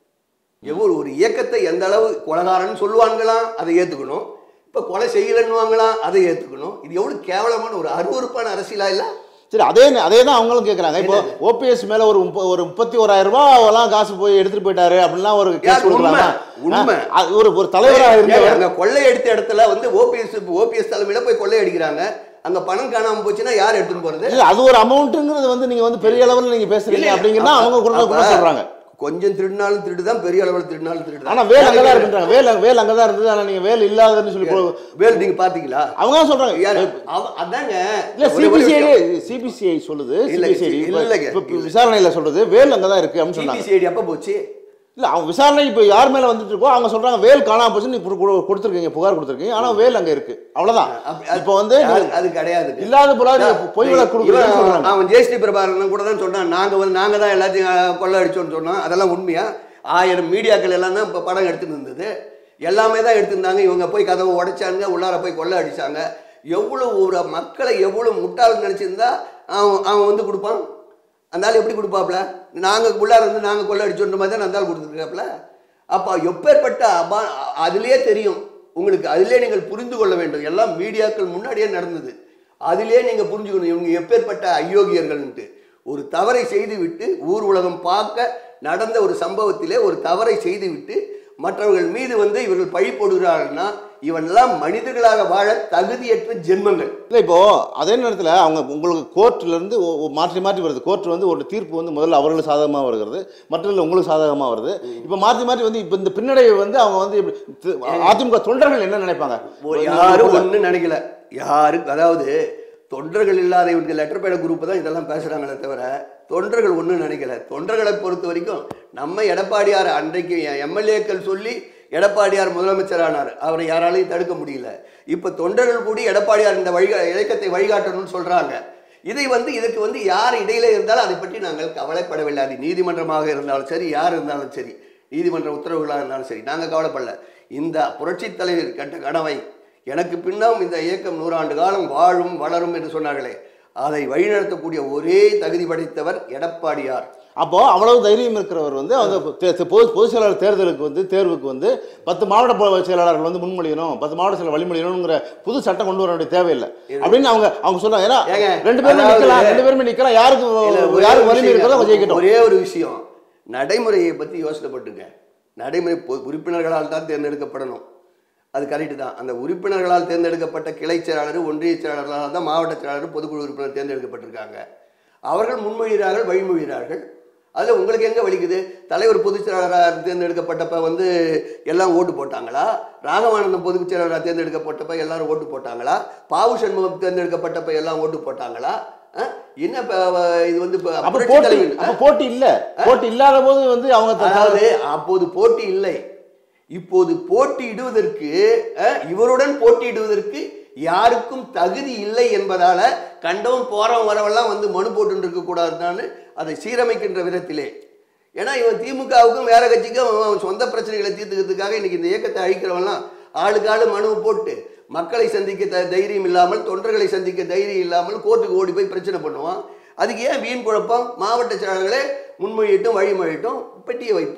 S2: எவ்வளவு ஒரு இயக்கத்தை எந்த அளவு கொலகாரன்னு சொல்லுவாங்களாம் அதை ஏத்துக்கணும் இப்ப கொலை செய்யலன்னுவாங்களாம் அதை ஏத்துக்கணும் இது எவ்வளவு கேவலமான ஒரு அருவருப்பான அரசியலா இல்ல
S1: சரி அதே அதே தான் அவங்களும் கேட்குறாங்க இப்போ ஓபிஎஸ் மேல ஒரு முப்ப- ஒரு முப்பத்தி ஓராயிரம் ரூபாய் எல்லாம் காசு போய் எடுத்துட்டு போயிட்டாரு அப்படின்லாம் ஒரு கேஸ்
S2: யார் உண்மை?
S1: கொடுக்குறாங்க
S2: உண்மை.
S1: அது ஒரு ஒரு தலைவராக
S2: ஏங்க,
S1: இருந்தவர்
S2: அங்க கொள்ளை அடித்த இடத்துல வந்து ஓபிஎஸ் ஓபிஎஸ் தலைமையில போய் கொள்ளை அடிக்கிறாங்க அங்க பணம் காணாம போச்சுன்னா யார் எடுத்துட்டு போறது
S1: இல்ல அது ஒரு அமௌண்ட்டுங்கிறது வந்து நீங்க வந்து பெரிய அளவில் நீங்க பேசுறீங்க
S2: இல்ல,
S1: அப்படிங்கிறதா
S2: அப்ப-
S1: அவங்க குரல் கூட
S2: அப்ப
S1: சொல்றாங்க
S2: கொஞ்சம் திருடினாலும் திருடு தான் பெரிய அளவில் திருடினாலும் திருடு
S1: ஆனா வேல் அங்கதான் இருக்குன்றாங்க வேல் அங்க- வேல் அங்கதான் இருந்தது ஆனா நீங்க வேல் இல்லாதன்னு சொல்லி போ-
S2: வேல் நீங்க பாத்தீங்களா
S1: அவங்க தான் சொல்றாங்க
S2: யாரு? அவ- அதாங்க
S1: இல்ல
S2: ஒரே ஒரு
S1: சிபிசிஐ
S2: விஷயம்.
S1: சிபிசிஐ சொல்லுது
S2: இல்ல,
S1: சிபிசிஐ
S2: இல்லைங்க.
S1: விசாரணையில சொல்றது வேல் அங்கதான் இருக்கு அப்படின்னு சொன்னாங்க
S2: CBCID எப்ப போச்சு
S1: இல்ல அவங்க விசாரணை இப்போ யார் மேல வந்துட்டு இருக்கோ அவங்க சொல்றாங்க வேல் காணாம போச்சுன்னு இப்போ கொடு- கொடுத்திருக்கீங்க புகார் கொடுத்திருக்கீங்க ஆனா வேல் அங்க இருக்கு அவ்வளவுதான்
S2: அப்ப- அது-
S1: இப்போ வந்து
S2: அது- அது கிடையாது
S1: இல்லாத போல பொய் விலை கொடுக்குறேன்னு
S2: இவன்
S1: சொல்றாங்க
S2: அவன் ஜெயஸ்ரீ பிரபாகரன் கூட தான் சொன்னான் நாங்க வந்து நாங்க தான் எல்லாத்தையும் அஹ், கொள்ளை அடிச்சோம்னு சொன்னோம் அதெல்லாம் உண்மையா ஆயிரம் மீடியாக்கள் எல்லாம் தான் இப்போ படம் எடுத்துட்டு இருந்தது எல்லாமே தான் எடுத்திருந்தாங்க இவங்க போய் கதவை உடைச்சாங்க உள்ளார போய் கொள்ளை அடிச்சாங்க எவ்வளவு ஒரு மக்களை எவ்வளவு முட்டாள் நினைச்சிருந்தா அவன் அவன் வந்து கொடுப்பான் அந்த ஆள் எப்படி கொடுப்பாப்ல நாங்க உள்ளார இருந்து நாங்க கொள்ளை அடிச்சோன்ற மாதிரி தான் அந்த ஆள் கொடுத்துருக்காப்ல அப்போ எப்பேற்பட்ட அபா அதிலே தெரியும் உங்களுக்கு அதிலே நீங்கள் புரிந்து கொள்ள வேண்டும் எல்லாம் மீடியாக்கள் முன்னாடியே நடந்தது அதிலே நீங்க புரிஞ்சுக்கணும் இவங்க எப்பேற்பட்ட அயோக்கியர்கள்ன்ட்டு ஒரு தவறை செய்துவிட்டு ஊர் உலகம் பார்க்க நடந்த ஒரு சம்பவத்திலே ஒரு தவறை செய்துவிட்டு மற்றவர்கள் மீது வந்து இவர்கள் பழி போடுகிறார்கள்னா இவனெல்லாம் மனிதர்களாக வாழ தகுதியற்ற ஜென்மங்கள்
S1: இல்ல இப்போ அதே நேரத்துல அவங்க உங்களுக்கு கோர்ட்ல இருந்து ஒ- ஒ- மாற்றி மாற்றி வருது கோர்ட் வந்து ஒரு தீர்ப்பு வந்து முதல்ல அவர்களுக்கு சாதகமா வருகிறது மற்றவர்கள் உங்களுக்கு சாதகமா வருது இப்போ மாற்றி மாற்றி வந்து இப்போ இந்த பின்னடைவை வந்து அவங்க வந்து இப்படி தி- அதிமுக தொண்டர்கள் என்ன நினைப்பாங்க
S2: ஒரு யாரும் ஒன்றும் நினைக்கல யாரும் அதாவது தொண்டர்கள் இல்லாத இவங்க லெட்டர் பேட குரூப் தான் இதெல்லாம் பேசுறாங்களே தவிர தொண்டர்கள் ஒன்றும் நினைக்கல தொண்டர்களை பொறுத்த வரைக்கும் நம்ம எடப்பாடியார் அன்றைக்கு எம்எல்ஏக்கள் சொல்லி எடப்பாடியார் முதலமைச்சர் ஆனார் அவரை யாராலையும் தடுக்க முடியல இப்போ தொண்டர்கள் கூடி எடப்பாடியார் இந்த வழிகா இயக்கத்தை வழிகாட்டணும்னு சொல்றாங்க இதை வந்து இதுக்கு வந்து யார் இடையில இருந்தாலும் அதை பற்றி நாங்கள் கவலைப்படவில்லை அது நீதிமன்றமாக இருந்தாலும் சரி யார் இருந்தாலும் சரி நீதிமன்ற உத்தரவுகளாக இருந்தாலும் சரி நாங்கள் கவலைப்படல இந்த புரட்சித் தலைவர் கண்ட கனவை எனக்கு பின்னம் இந்த இயக்கம் நூறாண்டு காலம் வாழும் வளரும் என்று சொன்னார்களே அதை வழிநடத்தக்கூடிய ஒரே தகுதி படைத்தவர் எடப்பாடியார்
S1: அப்போ அவ்வளவு தைரியம் இருக்கிறவர் வந்து அந்த தே- தே- பொது பொதுச் செயலாளர் தேர்தலுக்கு வந்து தேர்வுக்கு வந்து பத்து மாவட்ட பொ- செயலாளர்கள் வந்து முன்மொழியணும் பத்து மாவட்ட செயலர் வழிமொழியணுங்கிற புது சட்டம் கொண்டு வர வேண்டிய தேவையில்லை அப்படின்னு அவங்க அவங்க சொல்றாங்க ஏன்னா
S2: ஏங்க,
S1: ரெண்டு பேருமே
S2: அதாவது-
S1: நிக்கலாம் ரெண்டு பேருமே நிக்கலாம் யாருக்கு
S2: இல்ல, ஒரே
S1: யாருக்கு
S2: ஒரு
S1: வலிமை
S2: விஷயம்
S1: இருக்கிறதோ அவங்க ஜெயிக்கட்டும்
S2: ஒரே ஒரு விஷயம் நடைமுறையை பற்றி யோசனைப்பட்டுங்க நடைமுறை பொ- உறுப்பினர்களால் தான் தேர்ந்தெடுக்கப்படணும் அது கரெக்டு தான் அந்த உறுப்பினர்களால் தேர்ந்தெடுக்கப்பட்ட கிளை செயலாளர் ஒன்றிய செயலாளர்களால் தான் மாவட்ட செயலாளர் பொதுக்குழு உறுப்பினர் தேர்ந்தெடுக்கப்பட்டிருக்காங்க அவர்கள் முன்மொழிகிறார்கள் வழிமொழிகிறார்கள் அதில் உங்களுக்கு எங்கே வலிக்குது தலைவர் பொதுச் செயலாளராக தேர்ந்தெடுக்கப்பட்டப்ப வந்து எல்லாம் ஓட்டு போட்டாங்களா ராகவானந்தம் பொதுச் செயலாளராக தேர்ந்தெடுக்கப்பட்டப்ப எல்லாரும் ஓட்டு போட்டாங்களா பாவு சண்முகம் தேர்ந்தெடுக்கப்பட்டப்ப எல்லாம் ஓட்டு போட்டாங்களா அஹ்? என்ன இப்ப, அஹ், இது வந்து இப்ப
S1: அப்ப
S2: புரட்சித்
S1: போட்டி
S2: தலைவர்,
S1: அப்ப போட்டி இல்ல போட்டி இல்லாத போது வந்து அவங்க த-
S2: அதாவது அப்போது போட்டி இல்லை இப்போது போட்டியிடுவதற்கு அஹ், இவருடன் போட்டியிடுவதற்கு யாருக்கும் தகுதி இல்லை என்பதால கண்டவன் போறவன் வரவெல்லாம் வந்து மனு போட்டு இருக்க கூடாதுன்னு அதை சீரமைக்கின்ற விதத்திலே ஏன்னா இவன் திமுகவுக்கும் வேற கட்சிக்கும் அவன் அவன் சொந்த பிரச்சனைகளை தீர்த்துக்கிறதுக்காக இன்னைக்கு இந்த இயக்கத்தை அழிக்கிறவன்லாம் ஆளுக்கு ஆளு மனு போட்டு மக்களை சந்திக்க த- தைரியம் இல்லாமல் தொண்டர்களை சந்திக்க தைரியம் இல்லாமல் கோர்ட்டுக்கு ஓடி போய் பிரச்சனை பண்ணுவான் அதுக்கு ஏன் வீண் குழப்பம் மாவட்ட செயலாளர்களே முன்மொழியிட்டும் வழிமொழியிட்டும் பெட்டியை வைப்போம்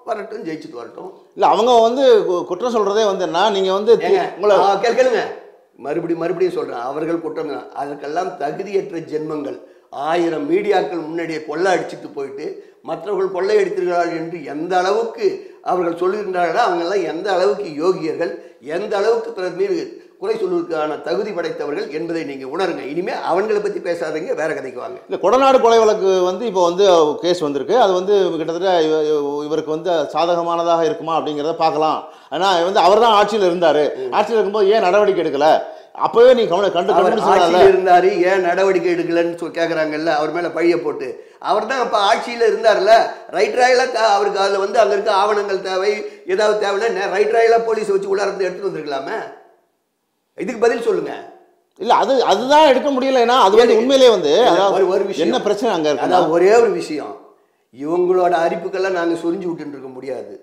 S2: வரட்டும் ஜெயிச்சுட்டு வரட்டும்
S1: இல்ல அவங்க வந்து கு- குற்றம் சொல்றதே வந்து நான் நீங்க வந்து தி-
S2: ஏங்க
S1: உங்களை
S2: ஆ, கேளு- கேளுங்க மறுபடியும் மறுபடியும் சொல்றேன் அவர்கள் குற்றம் தான். அதற்கெல்லாம் தகுதியற்ற ஜென்மங்கள் ஆயிரம் மீடியாக்கள் முன்னாடியே கொள்ளை அடிச்சுட்டு போயிட்டு மற்றவர்கள் கொள்ளை அடித்திருக்கிறார்கள் என்று எந்த அளவுக்கு அவர்கள் சொல்லுகின்றார்களோ அவங்கெல்லாம் எந்த அளவுக்கு யோகியர்கள் எந்த அளவுக்கு பிறர் மீது குறை சொல்வதற்கான தகுதி படைத்தவர்கள் என்பதை நீங்க உணருங்க இனிமே அவங்களை பத்தி பேசாதீங்க வேற கதைக்கு வாங்க
S1: இல்ல கொடநாடு கொலை வழக்கு வந்து இப்போ வந்து கேஸ் வந்திருக்கு அது வந்து கிட்டத்தட்ட இவ- இவ- இவருக்கு வந்து சாதகமானதாக இருக்குமா அப்படிங்கிறத பார்க்கலாம் ஆனா வந்து அவர் தான் ஆட்சியில் இருந்தாரு ஆட்சியில் இருக்கும்போது ஏன் நடவடிக்கை எடுக்கல அப்பவே நீ கவன கண்டு
S2: அவர்
S1: கண்டுபிடிச்சதால
S2: ஆட்சியில் இருந்தாரு ஏன் நடவடிக்கை எடுக்கலன்னு சொல்லி கேட்குறாங்கல்ல அவர் மேல பழிய போட்டு அவர் தான் அப்போ ஆட்சியில் இருந்தார்ல ரைட் ராயில அவருக்கு அதில் வந்து அங்கே இருக்க ஆவணங்கள் தேவை ஏதாவது தேவைன்னா ரைட் ராயில போலீஸ் வச்சு உள்ளார இருந்து எடுத்துட்டு வந்திருக்கலாமே இதுக்கு பதில் சொல்லுங்க
S1: இல்ல அது அதுதான் எடுக்க முடியல ஏன்னா அது வந்து உண்மையிலேயே வந்து அதாவது
S2: ஒரு ஒரு விஷயம்
S1: என்ன பிரச்சனை அங்க இருக்கு
S2: அதாவது ஒரே ஒரு விஷயம் இவங்களோட அரிப்புக்கெல்லாம் நாங்கள் சொரிஞ்சு விட்டுட்டு இருக்க முடியாது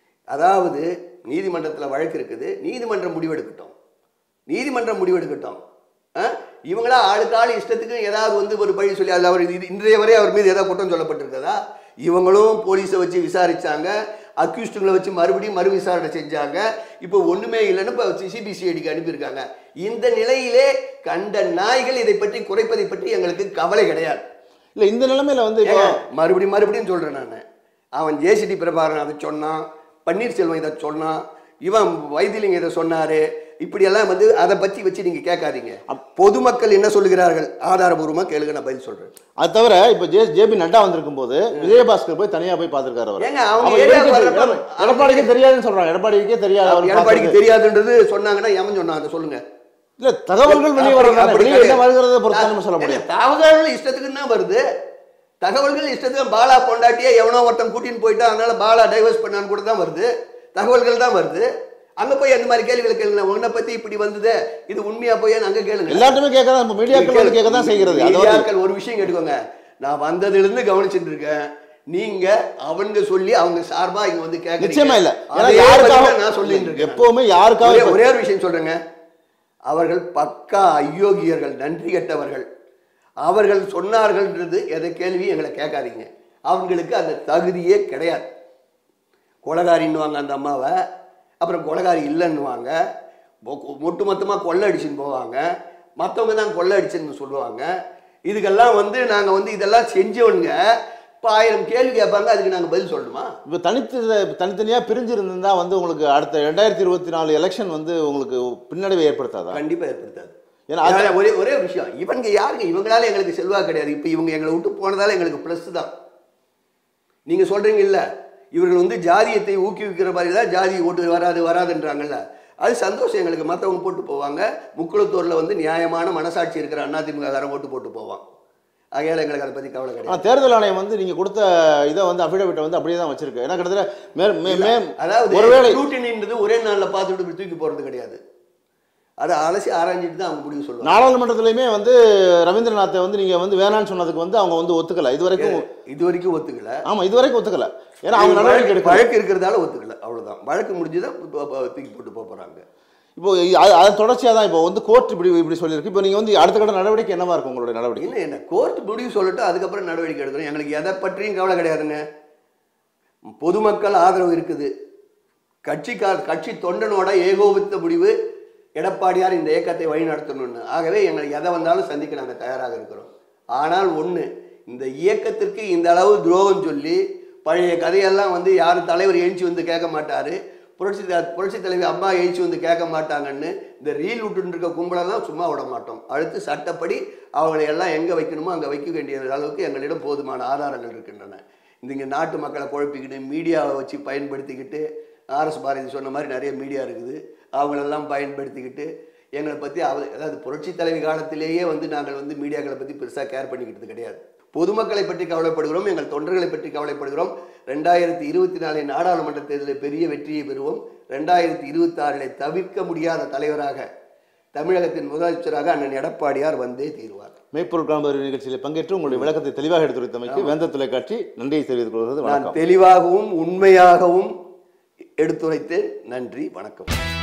S2: அதாவது நீதிமன்றத்தில் வழக்கு இருக்குது நீதிமன்றம் முடிவெடுக்கட்டும் நீதிமன்றம் முடிவெடுக்கட்டும் ஆ? இவங்களா ஆளுக்கு ஆள் இஷ்டத்துக்கு ஏதாவது வந்து ஒரு பழி சொல்லி அதில் அவர் இது இன்றைய வரை அவர் மீது ஏதாவது குற்றம் சொல்லப்பட்டிருக்கதா இவங்களும் போலீஸை வச்சு விசாரிச்சாங்க அக்யூஸ்டுங்களை வச்சு மறுபடியும் மறு விசாரணை செஞ்சாங்க இப்போ ஒண்ணுமே இல்லைன்னு இப்போ சிபிசிஐடிக்கு அனுப்பியிருக்காங்க இந்த நிலையிலே கண்ட நாய்கள் இதை பற்றி குறைப்பதை பற்றி எங்களுக்கு கவலை கிடையாது
S1: இல்ல இந்த நிலைமையில வந்து இப்போ
S2: ஏங்க, மறுபடியும் மறுபடியும் சொல்றேன் நான் அவன் ஜேசிடி பிரபாகரன் அதை சொன்னான் பன்னீர்செல்வம் இதை சொன்னான் இவன் வைத்திலிங்க இதை சொன்னாரு இப்படியெல்லாம் வந்து அதை பத்தி வச்சு நீங்க கேட்காதீங்க பொதுமக்கள் என்ன சொல்லுகிறார்கள் ஆதாரபூர்வமா கேளுங்க நான் பதில் சொல்றேன்
S1: அது தவிர இப்ப ஜே ஜேபி நட்டா வந்திருக்கும் போது விஜயபாஸ்கர் போய் தனியா போய் பார்த்திருக்காரு அவர்
S2: ஏங்க, அவங்க
S1: அவங்க
S2: ஏரியாவுக்கு
S1: இவருக்கு
S2: வர்றப்ப-
S1: எடப்~ எடப்பாடிக்கே தெரியாதுன்னு சொல்றாங்க எடப்பாடிக்கே தெரியாது அவர்
S2: எடப்பாடிக்கு
S1: பார்த்தது.
S2: தெரியாதுன்றது சொன்னாங்கன்னா எவன் சொன்னான் அதை சொல்லுங்க
S1: இல்ல தகவல்கள் வெளியே
S2: அப்படி-
S1: வர்றதால
S2: அப்படி
S1: வெளியே என்ன
S2: கிடையாது.
S1: வருகிறத பொறுத்து தான் நம்ம சொல்ல
S2: ஏங்க,
S1: முடியும்
S2: தகவல்கள் இஷ்டத்துக்கு தான் வருது தகவல்கள் இஷ்டத்துக்கு பாலா பொண்டாட்டியே எவனோ ஒருத்தன் கூட்டின்னு போயிட்டா அதனால பாலா டைவர்ஸ் பண்ணான்னு கூட தான் வருது தகவல்கள் தான் வருது அங்க போய் அந்த மாதிரி கேள்விகளை கேளுங்க உன்னை பத்தி இப்படி வந்தது இது உண்மையா போய் அங்க கேளுங்க
S1: எல்லாருமே கேட்கறதா நம்ம மீடியாக்கள் வந்து கேட்க தான் செய்கிறது அதாவது
S2: மீடியாக்கள் ஒரு விஷயம் கேட்டுக்கோங்க நான் வந்ததுல இருந்து கவனிச்சுட்டு இருக்கேன் நீங்க அவங்க சொல்லி அவங்க சார்பா இங்க வந்து கேக்குறீங்க
S1: நிச்சயமா இல்ல ஏன்னா
S2: அதே
S1: யாருக்காக
S2: பதிலை நான் சொல்லிட்டு இருக்கேன்
S1: எப்பவுமே யாருக்காக
S2: ஒரே-
S1: இப்ப-
S2: ஒரே ஒரு விஷயம் சொல்றேங்க அவர்கள் பக்கா அயோக்கியர்கள் நன்றி கெட்டவர்கள் அவர்கள் சொன்னார்கள்ன்றது எதை கேள்வி எங்களை கேட்காதீங்க அவங்களுக்கு அந்த தகுதியே கிடையாது கொலகாரின்னுவாங்க அந்த அம்மாவை அப்புறம் கொலகாரி இல்லைன்னுவாங்க ஒட்டு மொத்தமாக கொள்ளை அடிச்சுன்னு போவாங்க மற்றவங்க தான் கொள்ளை அடிச்சுன்னு சொல்லுவாங்க இதுக்கெல்லாம் வந்து நாங்கள் வந்து இதெல்லாம் செஞ்சவனுங்க இப்போ ஆயிரம் கேள்வி கேட்பாங்க அதுக்கு நாங்கள் பதில் சொல்லணுமா
S1: இப்ப தனித்து தனித்தனியா பிரிஞ்சு இருந்தா வந்து உங்களுக்கு அடுத்த ரெண்டாயிரத்தி இருபத்தி நாலு எலெக்ஷன் வந்து உங்களுக்கு பின்னடைவை ஏற்படுத்தாதா
S2: கண்டிப்பா ஏற்படுத்தாது
S1: ஏன்னா அது-
S2: ஏன்னா ஒரே ஒரே ஒரு விஷயம் இவங்க யாருங்க இவங்களால எங்களுக்கு செல்வாக்கு கிடையாது இப்போ இவங்க எங்களை விட்டு போனதால எங்களுக்கு ப்ளஸ் தான் நீங்க சொல்றீங்க இல்ல இவர்கள் வந்து ஜாதியத்தை ஊக்குவிக்கிற மாதிரி தான் ஜாதி ஓட்டு வராது வராதுன்றாங்கல்ல அது சந்தோஷம் எங்களுக்கு மற்றவங்க போட்டு போவாங்க முக்குளத்தூரில் வந்து நியாயமான மனசாட்சி இருக்கிற அதிமுக காரன் ஓட்டு போட்டு போவான் ஆகையால எங்களுக்கு அதை பத்தி கவலை கிடையாது
S1: ஆனா தேர்தல் ஆணையம் வந்து நீங்க கொடுத்த இதை வந்து அபிடவிட்டை வந்து அப்படியே தான் வச்சிருக்கு ஏன்னா கிட்டத்தட்ட மே மே- மே
S2: அதாவது
S1: ஒருவேளை
S2: ஸ்க்ரூட்டினின்றது ஒரே நாளில் பார்த்துட்டு இப்படி தூக்கி போறது கிடையாது அதை அலசி ஆராய்ஞ்சிட்டு தான் அவங்க முடிவு சொல்லுவாங்க
S1: நாடாளுமன்றத்திலையுமே வந்து ரவீந்திரநாத்தை வந்து நீங்க வந்து வேணாம்னு சொன்னதுக்கு வந்து அவங்க வந்து ஒத்துக்கல இது வரைக்கும்
S2: இது வரைக்கும் ஒத்துக்கல
S1: ஆமா இது வரைக்கும் ஒத்துக்கல ஏன்னா அவங்க நடவடிக்கை
S2: வழக்கு
S1: எடுக்கல
S2: வழக்கு இருக்கிறதால ஒத்துக்கல அவ்வளவுதான் வழக்கு முடிஞ்சுதான் இப்ப- இப்ப தூக்கி போட்டு போக போறாங்க
S1: இப்போ அது அது தொடர்ச்சியா தான் இப்போ வந்து கோர்ட் இப்படி இப்படி சொல்லியிருக்கு இப்போ நீங்க வந்து அடுத்த கட்ட நடவடிக்கை என்னவா இருக்கும் உங்களுடைய நடவடிக்கை
S2: என்ன என்ன கோர்ட் முடிவு சொல்லட்டும் அதுக்கப்புறம் நடவடிக்கை எடுக்கணும் எங்களுக்கு எதை பற்றியும் கவலை கிடையாதுங்க பொதுமக்கள் ஆதரவு இருக்குது கட்சிக்கா கட்சி தொண்டனோட ஏகோபித்த முடிவு எடப்பாடியார் இந்த இயக்கத்தை வழிநடத்தணும்னு ஆகவே எங்களுக்கு எதை வந்தாலும் சந்திக்க நாங்கள் தயாராக இருக்கிறோம் ஆனால் ஒன்று இந்த இயக்கத்திற்கு இந்த அளவு துரோகம் சொல்லி பழைய கதையெல்லாம் வந்து யாரும் தலைவர் எழுச்சி வந்து கேட்க மாட்டாரு புரட்சி த- புரட்சி தலைவி அம்மா எழுச்சி வந்து கேட்க மாட்டாங்கன்னு இந்த ரீல் விட்டுட்டு இருக்க கும்பலெல்லாம் சும்மா விட மாட்டோம் அடுத்து சட்டப்படி அவங்களை எல்லாம் எங்கே வைக்கணுமோ அங்கே வைக்க வேண்டிய அளவுக்கு எங்களிடம் போதுமான ஆதாரங்கள் இருக்கின்றன இந்த இங்கே நாட்டு மக்களை குழப்பிக்கிட்டு மீடியாவை வச்சு பயன்படுத்திக்கிட்டு ஆர்எஸ் பாரதி சொன்ன மாதிரி நிறைய மீடியா இருக்குது அவங்களெல்லாம் பயன்படுத்திக்கிட்டு எங்களை பற்றி அவ அதாவது புரட்சி தலைவி காலத்திலேயே வந்து நாங்கள் வந்து மீடியாக்களை பற்றி பெருசாக கேர் பண்ணிக்கிட்டது கிடையாது பொதுமக்களை பற்றி கவலைப்படுகிறோம் எங்கள் தொண்டர்களை பற்றி கவலைப்படுகிறோம் ரெண்டாயிரத்தி இருபத்தி நாலு நாடாளுமன்ற தேர்தலில் பெரிய வெற்றியை பெறுவோம் ரெண்டாயிரத்தி இருபத்தி ஆறில் தவிர்க்க முடியாத தலைவராக தமிழகத்தின் முதலமைச்சராக அண்ணன் எடப்பாடியார் வந்தே தீர்வார்
S1: மெய்ப்பொருள் காண்பது நிகழ்ச்சியில் பங்கேற்று உங்களுடைய விளக்கத்தை தெளிவாக எடுத்துரைத்தமைக்கு வேந்த தொலைக்காட்சி நன்றியை தெரிவித்துக் கொள்வது
S2: நான்
S1: வணக்கம்
S2: தெளிவாகவும் உண்மையாகவும் எடுத்துரைத்தேன் நன்றி வணக்கம்